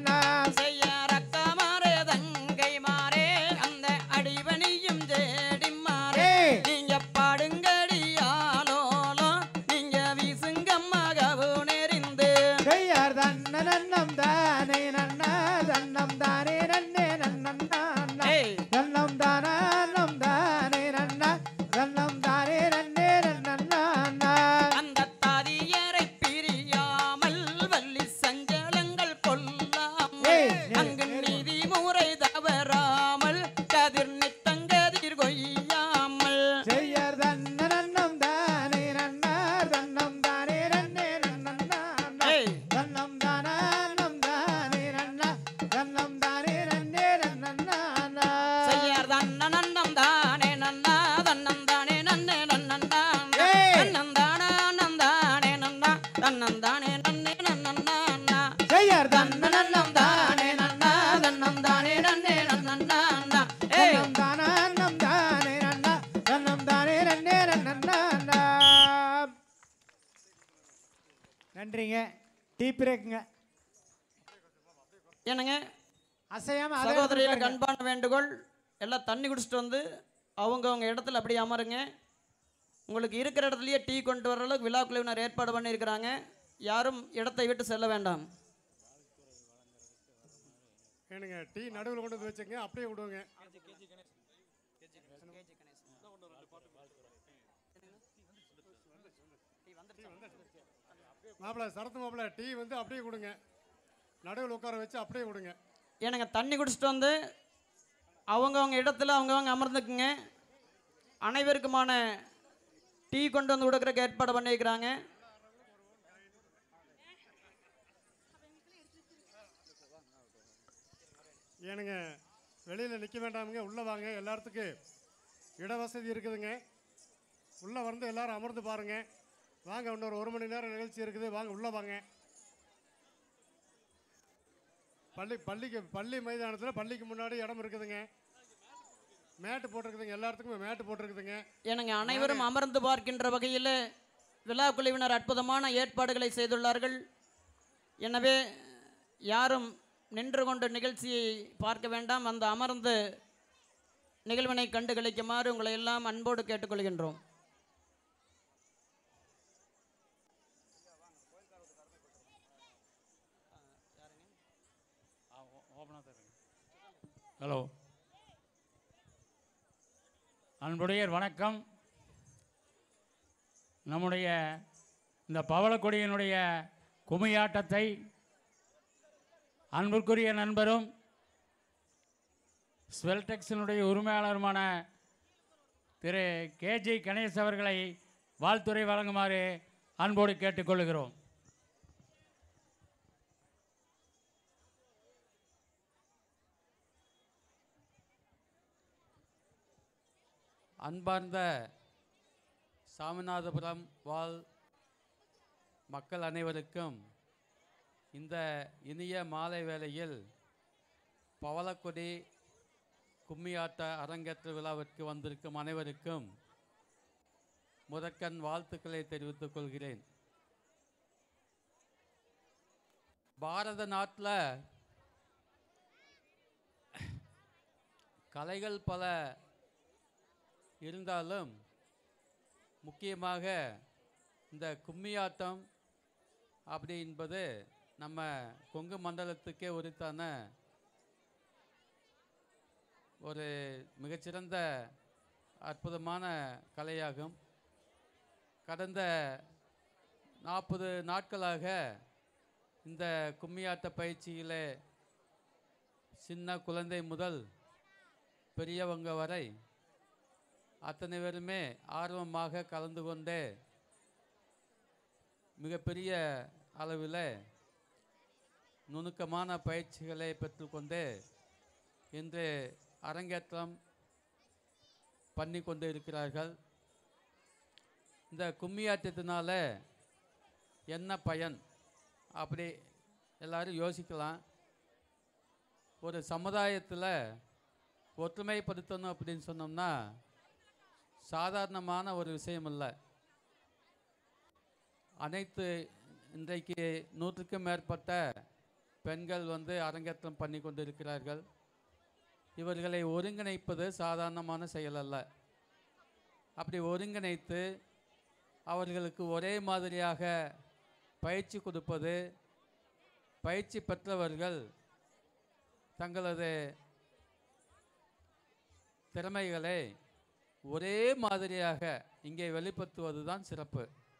Speaker 1: செய்யறக்கமாரே தங்கை மாறே அந்த அடிவனியும் தேடி மாறே
Speaker 2: ஏய்
Speaker 1: நீங்க பாடுங்கடி ஆலோலோ நீங்க வீசுங்கம்மாக நெறிந்து
Speaker 2: செய்யார் தன்னனம் தானே நன்னா தன்னம் தானே நன்னே நன்னா
Speaker 1: ஏய்
Speaker 2: தன்னம் தானம் தானே நன்னா தன்னம் தானே நன்னே நன்னா
Speaker 1: அந்த தாதியரை பிரியாமல் வள்ளி சஞ்சலங்கள் கொல்லாமல்
Speaker 2: ஏய்,
Speaker 1: அங்கு நீதி முறை தவறாமல் கதிர் நித்தங்கதிர் கொய்யாமல்
Speaker 2: செய்யார் தன்னனம் தானே நன்னா தன்னம் தானே நன்னே நன்னா
Speaker 1: ஏய்
Speaker 2: தன்னம் தானம் தானே நன்னா தன்னம் தானே நன்னே நன்னா
Speaker 1: செய்யார் தன்னநன்னம் தானே நன்னா தன்னம் தானே நன்னே நன்னன்னா
Speaker 2: ஏய்.
Speaker 1: தன்னம் தானா நந்தானே நன்னா தன்னம் தானே நன்னே நன்னன்னா
Speaker 2: செய்யார்
Speaker 1: தன்னநன்னம் தானே நன்னா தன்னம் தானே நன்னே நன்னன்னா ஏய்
Speaker 2: தன்னம் தானம் தானே நன்னா தன்னம் தானே நன்னே நன்னா நன்றிங்க டீ பிரேக்குங்க
Speaker 1: என்னங்க
Speaker 2: அசையாம அதை
Speaker 1: சகோதரிகளுக்கு
Speaker 2: எடுத்துட்டு பாருங்க.
Speaker 1: அன்பான வேண்டுகோள் எல்லாம் தண்ணி குடிச்சிட்டு வந்து அவங்கவங்க இடத்துல அப்படியே அமருங்க உங்களுக்கு இருக்கிற இடத்துலயே டீ கொண்டு வர அளவுக்கு விழா குழுவினர் ஏற்பாடு பண்ணியிருக்கிறாங்க யாரும் இடத்தை விட்டு செல்ல வேண்டாம்
Speaker 3: ஏனுங்க டீ நடுவில் கொண்டு வந்து வச்சுங்க அப்படியே விடுவோங்க மாப்பிள்ள சரத்து மாப்பிள்ள டீ வந்து அப்படியே கொடுங்க நடுவில் உட்கார வச்சு அப்படியே விடுங்க
Speaker 1: எனக்கு தண்ணி குடிச்சிட்டு வந்து அவங்கவங்க இடத்துல அவங்கவங்க அமர்ந்துக்குங்க அனைவருக்குமான டீ கொண்டு வந்து கொடுக்குறக்கு ஏற்பாடு பண்ணியிருக்கிறாங்க
Speaker 3: ஏனுங்க வெளியில் நிற்க வேண்டாமுங்க உள்ளே வாங்க எல்லாத்துக்கும் இட வசதி இருக்குதுங்க உள்ளே வந்து எல்லாரும் அமர்ந்து பாருங்க வாங்க இன்னொரு ஒரு மணி நேரம் நிகழ்ச்சி இருக்குது வாங்க உள்ளே வாங்க பள்ளி பள்ளிக்கு பள்ளி மைதானத்தில் பள்ளிக்கு முன்னாடி இடம் இருக்குதுங்க மேட்டு போட்டிருக்குதுங்க எல்லாத்துக்குமே மேட்டு போட்டிருக்குதுங்க
Speaker 1: எனக்கு அனைவரும் அமர்ந்து பார்க்கின்ற வகையில் விழா குழுவினர் அற்புதமான ஏற்பாடுகளை செய்துள்ளார்கள் எனவே யாரும் நின்று கொண்டு நிகழ்ச்சியை பார்க்க வேண்டாம் அந்த அமர்ந்து நிகழ்வினை கண்டு களிக்குமாறு உங்களை எல்லாம் அன்போடு கேட்டுக்கொள்கின்றோம்
Speaker 4: ஹலோ அன்புடையர் வணக்கம் நம்முடைய இந்த பவளக்கொடியினுடைய கும்மியாட்டத்தை அன்பிற்குரிய நண்பரும் ஸ்வெல்டெக்ஸினுடைய உரிமையாளருமான திரு கேஜி கணேஷ் அவர்களை வாழ்த்துறை வழங்குமாறு அன்போடு கேட்டுக்கொள்கிறோம்
Speaker 5: அன்பார்ந்த சாமிநாதபுரம் வாழ் மக்கள் அனைவருக்கும் இந்த இனிய மாலை வேளையில் பவளக்கொடி கும்மியாட்ட அரங்கேற்ற விழாவிற்கு வந்திருக்கும் அனைவருக்கும் முதற்கண் வாழ்த்துக்களை தெரிவித்துக் கொள்கிறேன் பாரத நாட்டில் கலைகள் பல இருந்தாலும் முக்கியமாக இந்த கும்மியாட்டம் அப்படி என்பது நம்ம கொங்கு மண்டலத்துக்கே உரித்தான ஒரு மிகச்சிறந்த அற்புதமான கலையாகும் கடந்த நாற்பது நாட்களாக இந்த கும்மியாட்ட பயிற்சியில் சின்ன குழந்தை முதல் பெரியவங்க வரை அத்தனை பேருமே ஆர்வமாக கலந்து கொண்டு மிகப்பெரிய அளவில் நுணுக்கமான பயிற்சிகளை பெற்றுக்கொண்டு இன்று அரங்கேற்றம் பண்ணி கொண்டு இருக்கிறார்கள் இந்த கும்மியாட்டத்தினால என்ன பயன் அப்படி எல்லாரும் யோசிக்கலாம் ஒரு சமுதாயத்தில் ஒற்றுமைப்படுத்தணும் அப்படின்னு சொன்னோம்னா சாதாரணமான ஒரு விஷயம் இல்லை அனைத்து இன்றைக்கு நூற்றுக்கும் மேற்பட்ட பெண்கள் வந்து அரங்கேற்றம் பண்ணி கொண்டிருக்கிறார்கள் இவர்களை ஒருங்கிணைப்பது சாதாரணமான செயல் அல்ல அப்படி ஒருங்கிணைத்து அவர்களுக்கு ஒரே மாதிரியாக பயிற்சி கொடுப்பது பயிற்சி பெற்றவர்கள் தங்களது திறமைகளை ஒரே மாதிரியாக இங்கே வெளிப்படுத்துவது தான் சிறப்பு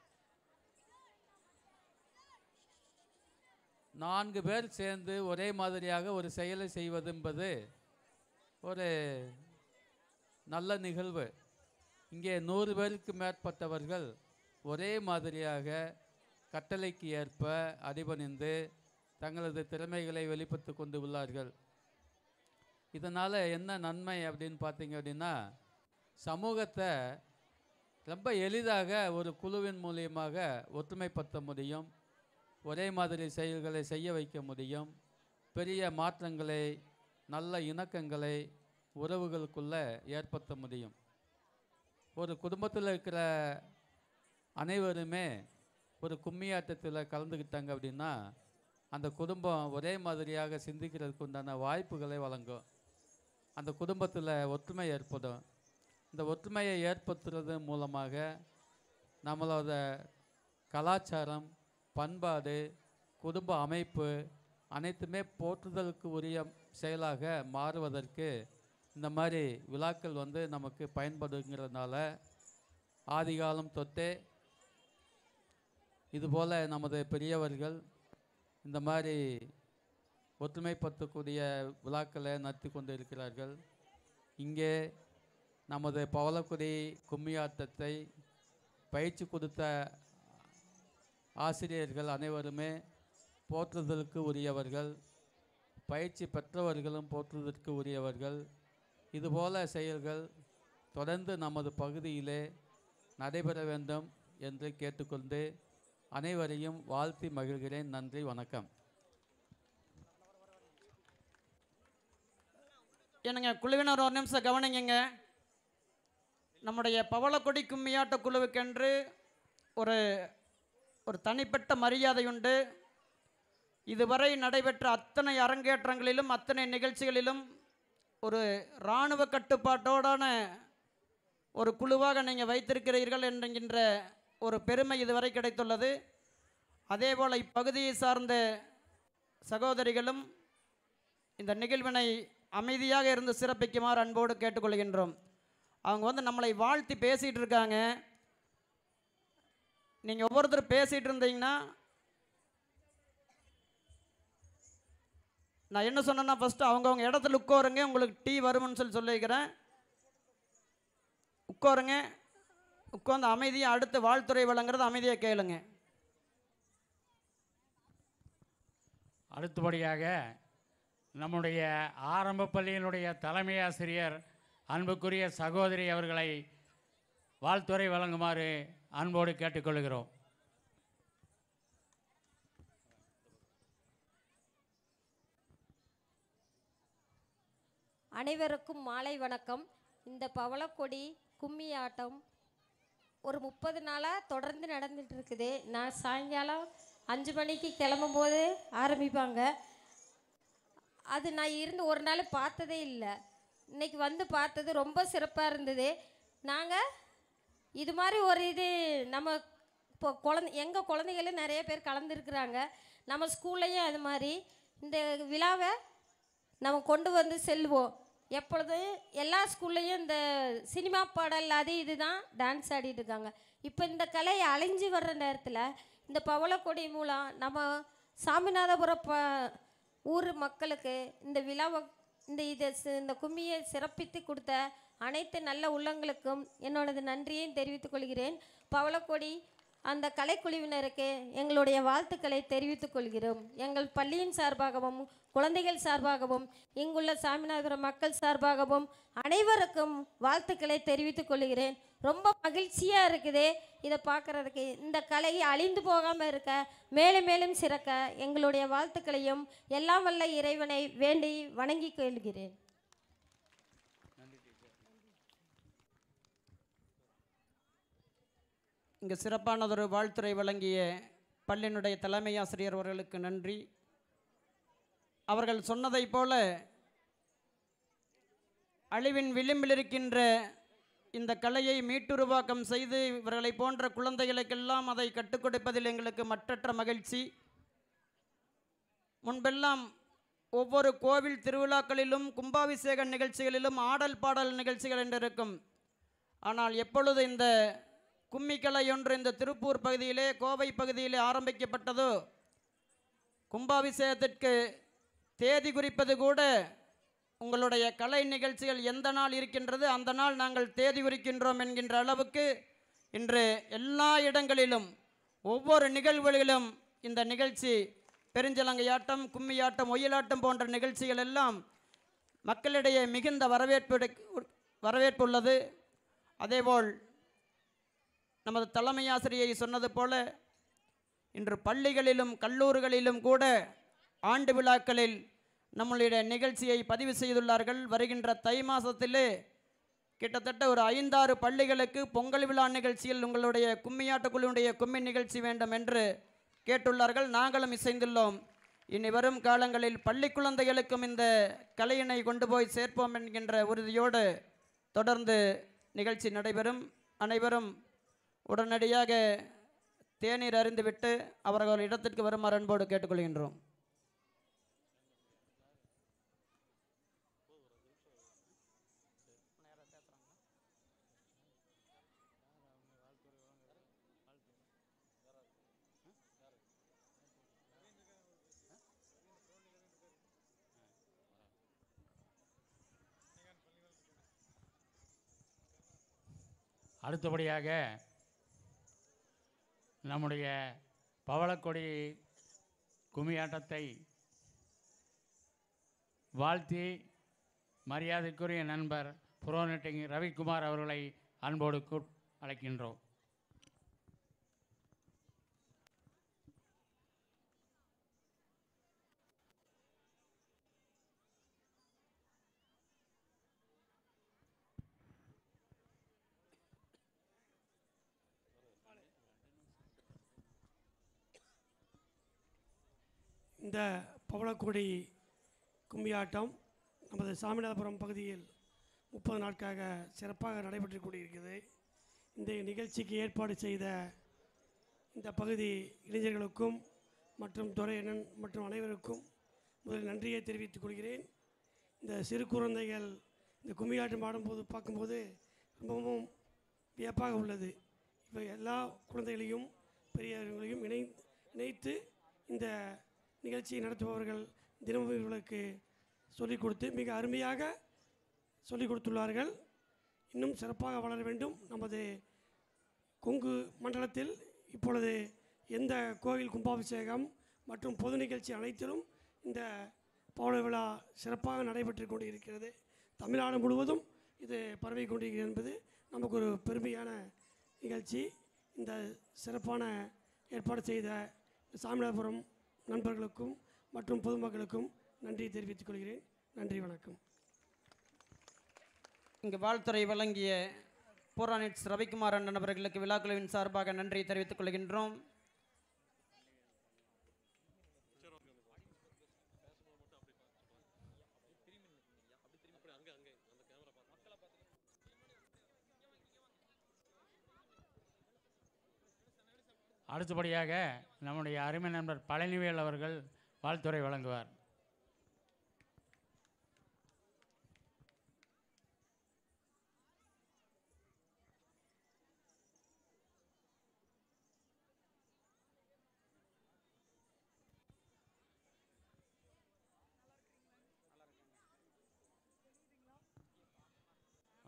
Speaker 5: நான்கு பேர் சேர்ந்து ஒரே மாதிரியாக ஒரு செயலை செய்வது என்பது ஒரு நல்ல நிகழ்வு இங்கே நூறு பேருக்கு மேற்பட்டவர்கள் ஒரே மாதிரியாக கட்டளைக்கு ஏற்ப அடிபணிந்து தங்களது திறமைகளை வெளிப்படுத்தி கொண்டு உள்ளார்கள் இதனால் என்ன நன்மை அப்படின்னு பார்த்தீங்க அப்படின்னா சமூகத்தை ரொம்ப எளிதாக ஒரு குழுவின் மூலியமாக ஒற்றுமைப்படுத்த முடியும் ஒரே மாதிரி செயல்களை செய்ய வைக்க முடியும் பெரிய மாற்றங்களை நல்ல இணக்கங்களை உறவுகளுக்குள்ள ஏற்படுத்த முடியும் ஒரு குடும்பத்தில் இருக்கிற அனைவருமே ஒரு கும்மியாட்டத்தில் கலந்துக்கிட்டாங்க அப்படின்னா அந்த குடும்பம் ஒரே மாதிரியாக சிந்திக்கிறதுக்கு உண்டான வாய்ப்புகளை வழங்கும் அந்த குடும்பத்தில் ஒற்றுமை ஏற்படும் இந்த ஒற்றுமையை ஏற்படுத்துறது மூலமாக நம்மளோட கலாச்சாரம் பண்பாடு குடும்ப அமைப்பு அனைத்துமே போற்றுதலுக்கு உரிய செயலாக மாறுவதற்கு இந்த மாதிரி விழாக்கள் வந்து நமக்கு பயன்படுங்கிறதுனால ஆதிகாலம் தொட்டே இதுபோல் நமது பெரியவர்கள் இந்த மாதிரி ஒற்றுமைப்படுத்தக்கூடிய விழாக்களை நடத்தி கொண்டு இருக்கிறார்கள் இங்கே நமது பவளக்குடி கும்மியாட்டத்தை பயிற்சி கொடுத்த ஆசிரியர்கள் அனைவருமே போற்றுதலுக்கு உரியவர்கள் பயிற்சி பெற்றவர்களும் போற்றுதலுக்கு உரியவர்கள் இதுபோல செயல்கள் தொடர்ந்து நமது பகுதியிலே நடைபெற வேண்டும் என்று கேட்டுக்கொண்டு அனைவரையும் வாழ்த்தி மகிழ்கிறேன் நன்றி வணக்கம்
Speaker 1: என்னங்க குழுவினர் ஒரு நிமிஷம் கவனிங்கங்க நம்முடைய பவளக்கொடி கும்மியாட்ட குழுவுக்கென்று ஒரு ஒரு தனிப்பட்ட மரியாதை உண்டு இதுவரை நடைபெற்ற அத்தனை அரங்கேற்றங்களிலும் அத்தனை நிகழ்ச்சிகளிலும் ஒரு இராணுவ கட்டுப்பாட்டோடான ஒரு குழுவாக நீங்கள் வைத்திருக்கிறீர்கள் என்கின்ற ஒரு பெருமை இதுவரை கிடைத்துள்ளது அதேபோல் இப்பகுதியை சார்ந்த சகோதரிகளும் இந்த நிகழ்வினை அமைதியாக இருந்து சிறப்பிக்குமாறு அன்போடு கேட்டுக்கொள்கின்றோம் அவங்க வந்து நம்மளை வாழ்த்தி பேசிகிட்டு இருக்காங்க நீங்கள் ஒவ்வொருத்தரும் பேசிகிட்டு இருந்தீங்கன்னா நான் என்ன சொன்னேன்னா ஃபஸ்ட்டு அவங்கவுங்க இடத்துல உட்காருங்க உங்களுக்கு டீ வரும்னு சொல்லி சொல்லியிருக்கிறேன் உட்காருங்க உட்காந்து அமைதியாக அடுத்து வாழ்த்துறை வழங்குறது அமைதியாக கேளுங்க
Speaker 4: அடுத்தபடியாக நம்முடைய ஆரம்ப பள்ளியினுடைய தலைமை ஆசிரியர் அன்புக்குரிய சகோதரி அவர்களை வாழ்த்துறை வழங்குமாறு அன்போடு கேட்டுக்கொள்கிறோம்
Speaker 6: அனைவருக்கும் மாலை வணக்கம் இந்த பவளக்கொடி கும்மி ஆட்டம் ஒரு முப்பது நாளாக தொடர்ந்து நடந்துட்டு இருக்குது நான் சாயங்காலம் அஞ்சு மணிக்கு கிளம்பும்போது ஆரம்பிப்பாங்க அது நான் இருந்து ஒரு நாள் பார்த்ததே இல்லை இன்னைக்கு வந்து பார்த்தது ரொம்ப சிறப்பாக இருந்தது நாங்கள் இது மாதிரி ஒரு இது நம்ம இப்போ குழந்தை எங்கள் குழந்தைகளும் நிறைய பேர் கலந்துருக்குறாங்க நம்ம ஸ்கூல்லையும் அது மாதிரி இந்த விழாவை நம்ம கொண்டு வந்து செல்வோம் எப்பொழுதும் எல்லா ஸ்கூல்லையும் இந்த சினிமா பாடல் அது இதுதான் டான்ஸ் ஆடிட்டு இருக்காங்க இப்போ இந்த கலை அழிஞ்சு வர்ற நேரத்தில் இந்த பவளக்கொடி மூலம் நம்ம சாமிநாதபுரம் ப ஊர் மக்களுக்கு இந்த விழாவை இந்த இதை சி- இந்த கும்மியை சிறப்பித்து கொடுத்த அனைத்து நல்ல உள்ளங்களுக்கும் என்னோடது நன்றியையும் தெரிவித்துக் கொள்கிறேன் பவளக்கொடி அந்த கலைக்குழுவினருக்கு எங்களுடைய வாழ்த்துக்களை தெரிவித்துக் கொள்கிறோம் எங்கள் பள்ளியின் சார்பாகவும் குழந்தைகள் சார்பாகவும் இங்குள்ள சாமிநாதபுரம் மக்கள் சார்பாகவும் அனைவருக்கும் வாழ்த்துக்களை தெரிவித்துக் கொள்கிறேன் ரொம்ப மகிழ்ச்சியாக இருக்குது இதை பார்க்குறதுக்கு இந்த கலை அழிந்து போகாமல் இருக்க மேலும் மேலும் சிறக்க எங்களுடைய வாழ்த்துக்களையும் எல்லாம் வல்ல இறைவனை வேண்டி வணங்கிக் கொள்கிறேன்
Speaker 1: இங்கு சிறப்பானதொரு வாழ்த்துரை வழங்கிய பள்ளியினுடைய தலைமை ஆசிரியர் அவர்களுக்கு நன்றி அவர்கள் சொன்னதைப் போல அழிவின் விளிம்பில் இருக்கின்ற இந்த கலையை மீட்டுருவாக்கம் செய்து இவர்களை போன்ற குழந்தைகளுக்கெல்லாம் அதை கற்றுக் கொடுப்பதில் எங்களுக்கு மற்றற்ற மகிழ்ச்சி முன்பெல்லாம் ஒவ்வொரு கோவில் திருவிழாக்களிலும் கும்பாபிஷேக நிகழ்ச்சிகளிலும் ஆடல் பாடல் நிகழ்ச்சிகள் என்று இருக்கும் ஆனால் எப்பொழுது இந்த கும்மிக்கலை ஒன்று இந்த திருப்பூர் பகுதியிலே கோவை பகுதியிலே ஆரம்பிக்கப்பட்டதோ கும்பாபிஷேகத்திற்கு தேதி குறிப்பது கூட உங்களுடைய கலை நிகழ்ச்சிகள் எந்த நாள் இருக்கின்றது அந்த நாள் நாங்கள் தேதி குறிக்கின்றோம் என்கின்ற அளவுக்கு இன்று எல்லா இடங்களிலும் ஒவ்வொரு நிகழ்வுகளிலும் இந்த நிகழ்ச்சி பெருஞ்சலங்கையாட்டம் கும்மியாட்டம் ஒயிலாட்டம் போன்ற நிகழ்ச்சிகள் எல்லாம் மக்களிடையே மிகுந்த வரவேற்பு கிடை- வரவேற்பு உள்ளது அதேபோல் நமது தலைமை ஆசிரியை சொன்னது போல இன்று பள்ளிகளிலும் கல்லூரிகளிலும் கூட ஆண்டு விழாக்களில் நம்மளுடைய நிகழ்ச்சியை பதிவு செய்துள்ளார்கள் வருகின்ற தை மாதத்திலே கிட்டத்தட்ட ஒரு ஐந்தாறு பள்ளிகளுக்கு பொங்கல் விழா நிகழ்ச்சியில் உங்களுடைய கும்மியாட்ட குழுவுடைய கும்மி நிகழ்ச்சி வேண்டும் என்று கேட்டுள்ளார்கள் நாங்களும் இசைந்துள்ளோம் இனி வரும் காலங்களில் பள்ளி குழந்தைகளுக்கும் இந்த கலையினை கொண்டு போய் சேர்ப்போம் என்கின்ற உறுதியோடு தொடர்ந்து நிகழ்ச்சி நடைபெறும் அனைவரும் உடனடியாக தேநீர் அருந்துவிட்டு அவர்கள் இடத்திற்கு வருமாறு அன்போடு கேட்டுக்கொள்கின்றோம்
Speaker 4: அடுத்தபடியாக நம்முடைய பவளக்கொடி கும்மியாட்டத்தை வாழ்த்தி மரியாதைக்குரிய நண்பர் புரோனட்டிங் ரவிக்குமார் அவர்களை அன்போடு கூ- அழைக்கின்றோம்
Speaker 7: இந்த பவளக்கொடி கும்மியாட்டம் நமது சாமிநாதபுரம் பகுதியில் முப்பது நாட்களாக சிறப்பாக நடைபெற்று கொண்டிருக்கிறது இந்த நிகழ்ச்சிக்கு ஏற்பாடு செய்த இந்த பகுதி இளைஞர்களுக்கும் மற்றும் துறையண்ணன் மற்றும் அனைவருக்கும் முதல் நன்றியை தெரிவித்துக் கொள்கிறேன் இந்த சிறு குழந்தைகள் இந்த கும்மியாட்டம் ஆடும்போது பார்க்கும்போது ரொம்பவும் வியப்பாக உள்ளது இப்போ எல்லா குழந்தைகளையும் பெரியவர்களையும் இணை இணைத்து இந்த நிகழ்ச்சியை நடத்துபவர்கள் தினமும் இவர்களுக்கு சொல்லிக் கொடுத்து மிக அருமையாக சொல்லிக் கொடுத்துள்ளார்கள் இன்னும் சிறப்பாக வளர வேண்டும் நமது கொங்கு மண்டலத்தில் இப்பொழுது எந்த கோவில் கும்பாபிஷேகம் மற்றும் பொது நிகழ்ச்சி அனைத்திலும் இந்த பவள விழா சிறப்பாக நடைபெற்று கொண்டு இருக்கிறது தமிழ்நாடு முழுவதும் இது பரவி கொண்டிருக்கிறது என்பது நமக்கு ஒரு பெருமையான நிகழ்ச்சி இந்த சிறப்பான ஏற்பாடு செய்த சாமிநாதபுரம் நண்பர்களுக்கும் மற்றும் பொதுமக்களுக்கும் நன்றி தெரிவித்துக் கொள்கிறேன் நன்றி வணக்கம்
Speaker 1: இங்கு வாழ்த்துறை வழங்கிய புராணிட்ஸ் ரவிக்குமார் அண்ணன் அவர்களுக்கு விழாக்குழுவின் சார்பாக நன்றி தெரிவித்துக் கொள்கின்றோம்
Speaker 4: அடுத்தபடியாக நம்முடைய அருமை நண்பர் பழனிவேல் அவர்கள் வாழ்த்துரை வழங்குவார்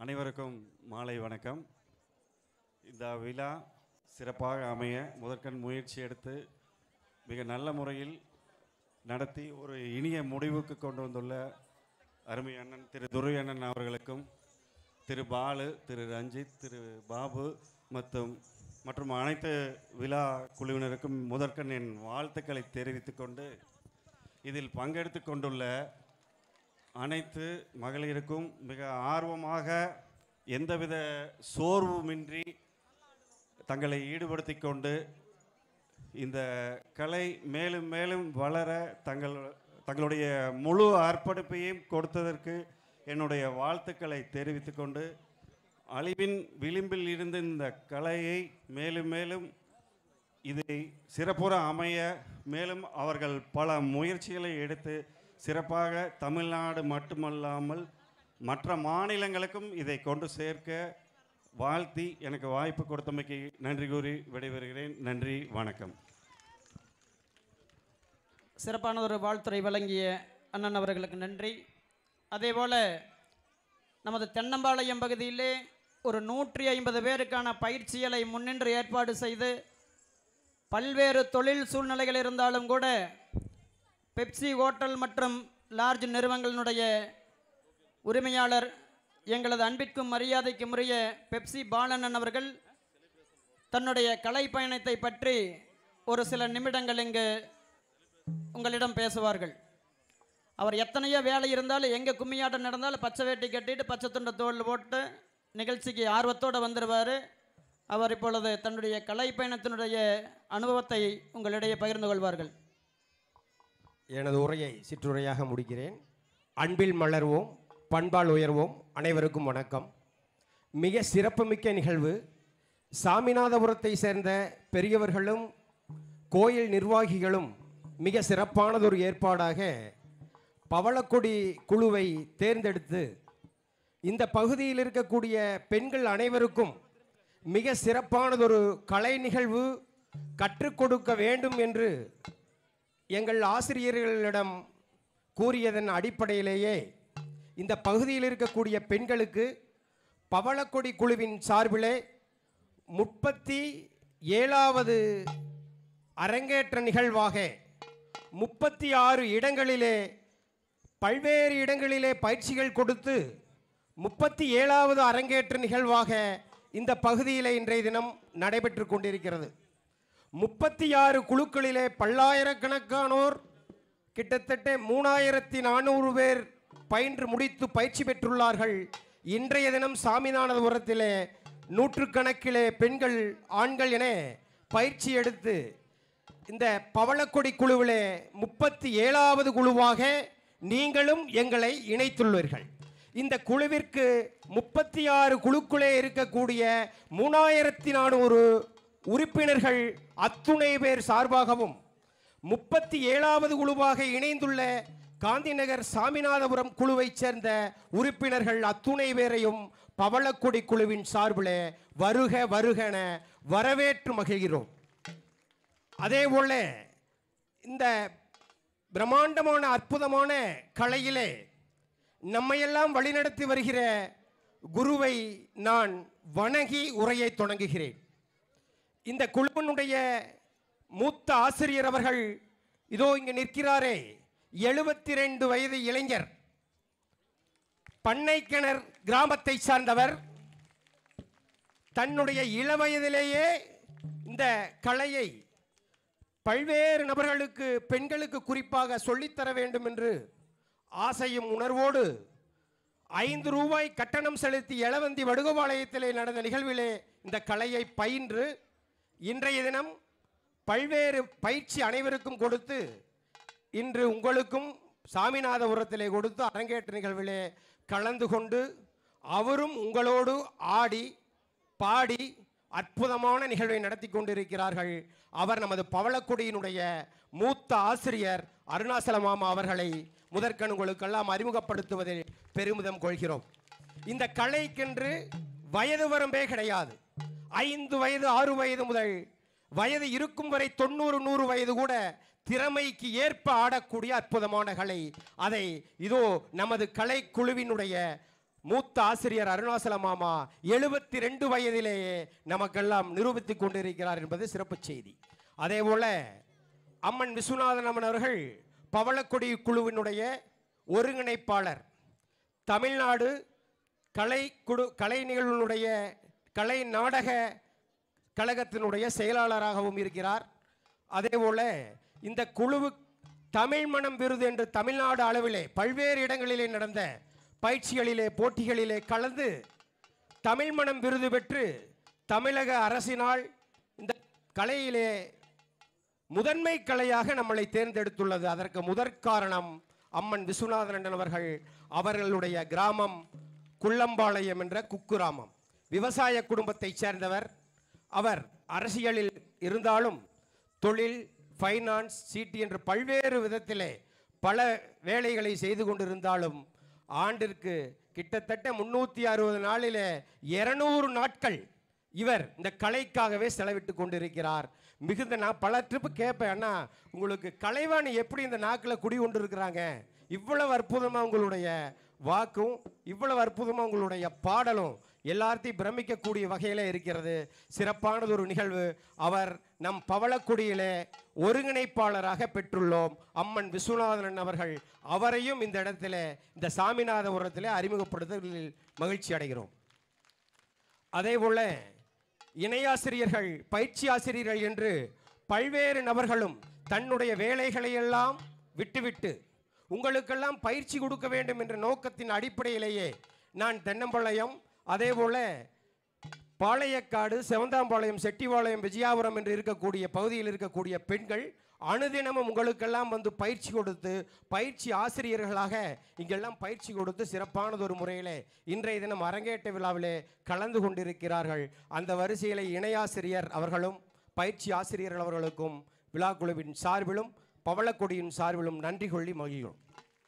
Speaker 8: அனைவருக்கும் மாலை வணக்கம் இந்த விழா சிறப்பாக அமைய முதற்கண் முயற்சி எடுத்து மிக நல்ல முறையில் நடத்தி ஒரு இனிய முடிவுக்கு கொண்டு வந்துள்ள அருமை அண்ணன் திரு துரை அண்ணன் அவர்களுக்கும் திரு பாலு திரு ரஞ்சித் திரு பாபு மற்றும் மற்றும் அனைத்து விழா குழுவினருக்கும் முதற்கண் என் வாழ்த்துக்களை தெரிவித்துக் கொண்டு இதில் பங்கெடுத்து கொண்டுள்ள அனைத்து மகளிருக்கும் மிக ஆர்வமாக எந்தவித சோர்வுமின்றி தங்களை ஈடுபடுத்தி கொண்டு இந்த கலை மேலும் மேலும் வளர தங்கள் தங்களுடைய முழு அர்ப்பணிப்பையும் கொடுத்ததற்கு என்னுடைய வாழ்த்துக்களை தெரிவித்துக் கொண்டு அழிவின் விளிம்பில் இருந்த இந்த கலையை மேலும் மேலும் இதை சிறப்புற அமைய மேலும் அவர்கள் பல முயற்சிகளை எடுத்து சிறப்பாக தமிழ்நாடு மட்டுமல்லாமல் மற்ற மாநிலங்களுக்கும் இதை கொண்டு சேர்க்க வாழ்த்தி எனக்கு வாய்ப்பு கொடுத்தமைக்கு நன்றி கூறி விடைபெறுகிறேன் நன்றி வணக்கம்
Speaker 1: சிறப்பான ஒரு வாழ்த்துறை வழங்கிய அண்ணன் அவர்களுக்கு நன்றி அதேபோல் நமது தென்னம்பாளையம் பகுதியிலே ஒரு நூற்றி ஐம்பது பேருக்கான பயிற்சிகளை முன்னின்று ஏற்பாடு செய்து பல்வேறு தொழில் சூழ்நிலைகள் இருந்தாலும் கூட பெப்சி ஹோட்டல் மற்றும் லார்ஜ் நிறுவனங்களினுடைய உரிமையாளர் எங்களது அன்பிற்கும் மரியாதைக்கும் உரிய பெப்சி பாலண்ணன் அவர்கள் தன்னுடைய கலை பயணத்தை பற்றி ஒரு சில நிமிடங்கள் இங்கு உங்களிடம் பேசுவார்கள் அவர் எத்தனையோ வேலை இருந்தாலும் எங்கே கும்மியாட்டம் நடந்தாலும் பச்சை வேட்டி கட்டிட்டு பச்சை துண்டை தோல் போட்டு நிகழ்ச்சிக்கு ஆர்வத்தோடு வந்துடுவார் அவர் இப்பொழுது தன்னுடைய கலை பயணத்தினுடைய அனுபவத்தை உங்களிடையே பகிர்ந்து கொள்வார்கள்
Speaker 9: எனது உரையை சிற்றுரையாக முடிக்கிறேன் அன்பில் மலர்வோம் பண்பால் உயர்வோம் அனைவருக்கும் வணக்கம் மிக சிறப்புமிக்க நிகழ்வு சாமிநாதபுரத்தை சேர்ந்த பெரியவர்களும் கோயில் நிர்வாகிகளும் மிக சிறப்பானதொரு ஏற்பாடாக பவளக்கொடி குழுவை தேர்ந்தெடுத்து இந்த பகுதியில் இருக்கக்கூடிய பெண்கள் அனைவருக்கும் மிக சிறப்பானதொரு கலை நிகழ்வு கற்றுக் கொடுக்க வேண்டும் என்று எங்கள் ஆசிரியர்களிடம் கூறியதன் அடிப்படையிலேயே இந்த பகுதியில் இருக்கக்கூடிய பெண்களுக்கு பவளக்கொடி குழுவின் சார்பிலே முப்பத்தி ஏழாவது அரங்கேற்ற நிகழ்வாக முப்பத்தி ஆறு இடங்களிலே பல்வேறு இடங்களிலே பயிற்சிகள் கொடுத்து முப்பத்தி ஏழாவது அரங்கேற்ற நிகழ்வாக இந்த பகுதியிலே இன்றைய தினம் நடைபெற்று கொண்டிருக்கிறது முப்பத்தி ஆறு குழுக்களிலே பல்லாயிரக்கணக்கானோர் கிட்டத்தட்ட மூணாயிரத்தி நானூறு பேர் பயின்று முடித்து பயிற்சி பெற்றுள்ளார்கள் இன்றைய தினம் சாமிநாதபுரத்திலே நூற்றுக்கணக்கிலே பெண்கள் ஆண்கள் என பயிற்சி எடுத்து இந்த பவளக்கொடி குழுவிலே முப்பத்தி ஏழாவது குழுவாக நீங்களும் எங்களை இணைத்துள்ளீர்கள் இந்த குழுவிற்கு முப்பத்தி ஆறு குழுக்களே இருக்கக்கூடிய மூணாயிரத்தி நானூறு உறுப்பினர்கள் அத்துணை பேர் சார்பாகவும் முப்பத்தி ஏழாவது குழுவாக இணைந்துள்ள காந்திநகர் சாமிநாதபுரம் குழுவைச் சேர்ந்த உறுப்பினர்கள் அத்துணை பேரையும் பவளக்கொடி குழுவின் சார்பில் வருக வருகென வரவேற்று மகிழ்கிறோம் அதே போல இந்த பிரம்மாண்டமான அற்புதமான கலையிலே நம்மையெல்லாம் வழிநடத்தி வருகிற குருவை நான் வணங்கி உரையை தொடங்குகிறேன் இந்த குழுவினுடைய மூத்த ஆசிரியர் அவர்கள் இதோ இங்கு நிற்கிறாரே எழுபத்தி ரெண்டு வயது இளைஞர் பண்ணைக்கிணர் கிராமத்தை சார்ந்தவர் தன்னுடைய இளவயதிலேயே இந்த கலையை பல்வேறு நபர்களுக்கு பெண்களுக்கு குறிப்பாக சொல்லித்தர வேண்டும் என்று ஆசையும் உணர்வோடு ஐந்து ரூபாய் கட்டணம் செலுத்தி எளவந்தி வடுகபாளையத்திலே நடந்த நிகழ்விலே இந்த கலையை பயின்று இன்றைய தினம் பல்வேறு பயிற்சி அனைவருக்கும் கொடுத்து இன்று உங்களுக்கும் சாமிநாதபுரத்திலே கொடுத்து அரங்கேற்ற நிகழ்விலே கலந்து கொண்டு அவரும் உங்களோடு ஆடி பாடி அற்புதமான நிகழ்வை நடத்தி கொண்டிருக்கிறார்கள் அவர் நமது பவளக்குடியினுடைய மூத்த ஆசிரியர் அருணாசல மாமா அவர்களை முதற்கண் உங்களுக்கெல்லாம் அறிமுகப்படுத்துவதில் பெருமிதம் கொள்கிறோம் இந்த கலைக்கென்று வயது வரம்பே கிடையாது ஐந்து வயது ஆறு வயது முதல் வயது இருக்கும் வரை தொண்ணூறு நூறு வயது கூட திறமைக்கு ஏற்ப ஆடக்கூடிய அற்புதமான கலை அதை இதோ நமது கலை குழுவினுடைய மூத்த ஆசிரியர் அருணாசல மாமா எழுபத்தி ரெண்டு வயதிலேயே நமக்கெல்லாம் நிரூபித்துக் கொண்டிருக்கிறார் என்பது சிறப்பு செய்தி அதே போல அம்மன் விஸ்வநாதன் அம்மன் அவர்கள் பவளக்கொடி குழுவினுடைய ஒருங்கிணைப்பாளர் தமிழ்நாடு கலை குழு கலை நிகழ்வுடைய கலை நாடக கழகத்தினுடைய செயலாளராகவும் இருக்கிறார் அதேபோல இந்த குழுவு தமிழ் மணம் விருது என்று தமிழ்நாடு அளவிலே பல்வேறு இடங்களிலே நடந்த பயிற்சிகளிலே போட்டிகளிலே கலந்து தமிழ் மணம் விருது பெற்று தமிழக அரசினால் இந்த கலையிலே முதன்மை கலையாக நம்மளை தேர்ந்தெடுத்துள்ளது அதற்கு முதற் காரணம் அம்மன் விஸ்வநாதன் அவர்கள் அவர்களுடைய கிராமம் குள்ளம்பாளையம் என்ற குக்குராமம் விவசாய குடும்பத்தைச் சேர்ந்தவர் அவர் அரசியலில் இருந்தாலும் தொழில் ஃபைனான்ஸ் சீட்டி என்று பல்வேறு விதத்திலே பல வேலைகளை செய்து கொண்டிருந்தாலும் ஆண்டிற்கு கிட்டத்தட்ட முன்னூற்றி அறுபது நாளிலே இருநூறு நாட்கள் இவர் இந்த கலைக்காகவே செலவிட்டு கொண்டிருக்கிறார் மிகுந்த நான் பல ட்ரிப்பு கேட்பேன் அண்ணா உங்களுக்கு கலைவாணி எப்படி இந்த நாக்கில் குடி கொண்டு இருக்கிறாங்க இவ்வளவு அற்புதமாக உங்களுடைய வாக்கும் இவ்வளவு அற்புதமாக உங்களுடைய பாடலும் எல்லாத்தையும் பிரமிக்கக்கூடிய வகையில் இருக்கிறது சிறப்பானது ஒரு நிகழ்வு அவர் நம் பவளக்குடியிலே ஒருங்கிணைப்பாளராக பெற்றுள்ளோம் அம்மன் விஸ்வநாதன் அவர்கள் அவரையும் இந்த இடத்துல இந்த சாமிநாதபுரத்திலே அறிமுகப்படுத்துவதில் மகிழ்ச்சி அடைகிறோம் அதே போல இணையாசிரியர்கள் பயிற்சி ஆசிரியர்கள் என்று பல்வேறு நபர்களும் தன்னுடைய வேலைகளை எல்லாம் விட்டுவிட்டு உங்களுக்கெல்லாம் பயிற்சி கொடுக்க வேண்டும் என்ற நோக்கத்தின் அடிப்படையிலேயே நான் தென்னம்பாளையம் அதே போல பாளையக்காடு செவந்தாம்பாளையம் செட்டிபாளையம் விஜயாபுரம் என்று இருக்கக்கூடிய பகுதியில் இருக்கக்கூடிய பெண்கள் அனுதினமும் உங்களுக்கெல்லாம் வந்து பயிற்சி கொடுத்து பயிற்சி ஆசிரியர்களாக இங்கெல்லாம் பயிற்சி கொடுத்து சிறப்பானதொரு முறையிலே இன்றைய தினம் அரங்கேற்ற விழாவிலே கலந்து கொண்டிருக்கிறார்கள் அந்த வரிசையிலே இணையாசிரியர் அவர்களும் பயிற்சி ஆசிரியர்கள் அவர்களுக்கும் விழாக்குழுவின் சார்பிலும் பவளக்கொடியின் சார்பிலும் நன்றி கொள்ளி மகிழ்கிறோம்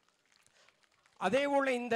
Speaker 9: அதேபோல இந்த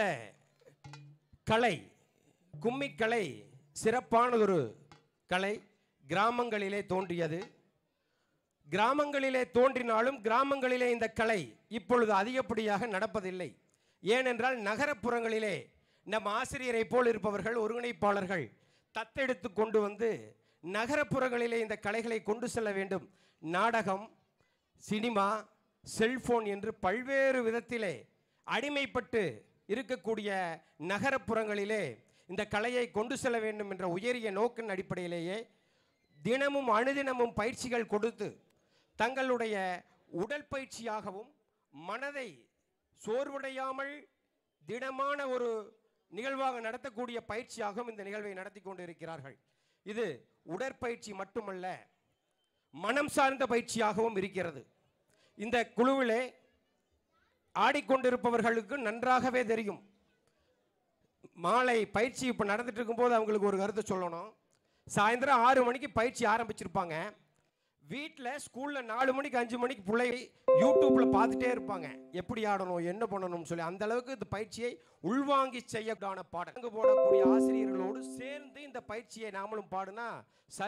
Speaker 9: கலை கும்மிக்கலை சிறப்பானதொரு கலை கிராமங்களிலே தோன்றியது கிராமங்களிலே தோன்றினாலும் கிராமங்களிலே இந்த கலை இப்பொழுது அதிகப்படியாக நடப்பதில்லை ஏனென்றால் நகரப்புறங்களிலே நம் ஆசிரியரை போல் இருப்பவர்கள் ஒருங்கிணைப்பாளர்கள் தத்தெடுத்து கொண்டு வந்து நகரப்புறங்களிலே இந்த கலைகளை கொண்டு செல்ல வேண்டும் நாடகம் சினிமா செல்போன் என்று பல்வேறு விதத்திலே அடிமைப்பட்டு இருக்கக்கூடிய நகரப்புறங்களிலே இந்த கலையை கொண்டு செல்ல வேண்டும் என்ற உயரிய நோக்கின் அடிப்படையிலேயே தினமும் அனுதினமும் பயிற்சிகள் கொடுத்து தங்களுடைய உடல் பயிற்சியாகவும் மனதை சோர்வடையாமல் திடமான ஒரு நிகழ்வாக நடத்தக்கூடிய பயிற்சியாகவும் இந்த நிகழ்வை நடத்தி கொண்டிருக்கிறார்கள் இது உடற்பயிற்சி மட்டுமல்ல மனம் சார்ந்த பயிற்சியாகவும் இருக்கிறது இந்த குழுவிலே ஆடிக்கொண்டிருப்பவர்களுக்கு நன்றாகவே தெரியும் மாலை பயிற்சி இப்போ நடந்துட்டு இருக்கும்போது அவங்களுக்கு ஒரு கருத்தை சொல்லணும் சாயந்தரம் ஆறு மணிக்கு பயிற்சி ஆரம்பிச்சிருப்பாங்க வீட்டில் ஸ்கூலில் நாலு மணிக்கு அஞ்சு மணிக்கு பிள்ளை யூடியூப்பில் பார்த்துட்டே இருப்பாங்க எப்படி ஆடணும் என்ன பண்ணணும்னு சொல்லி அந்த அளவுக்கு இந்த பயிற்சியை உள்வாங்கி செய்யக்கூடான பாடம் அங்கு போடக்கூடிய ஆசிரியர்களோடு சேர்ந்து இந்த பயிற்சியை நாமளும் பாடுனா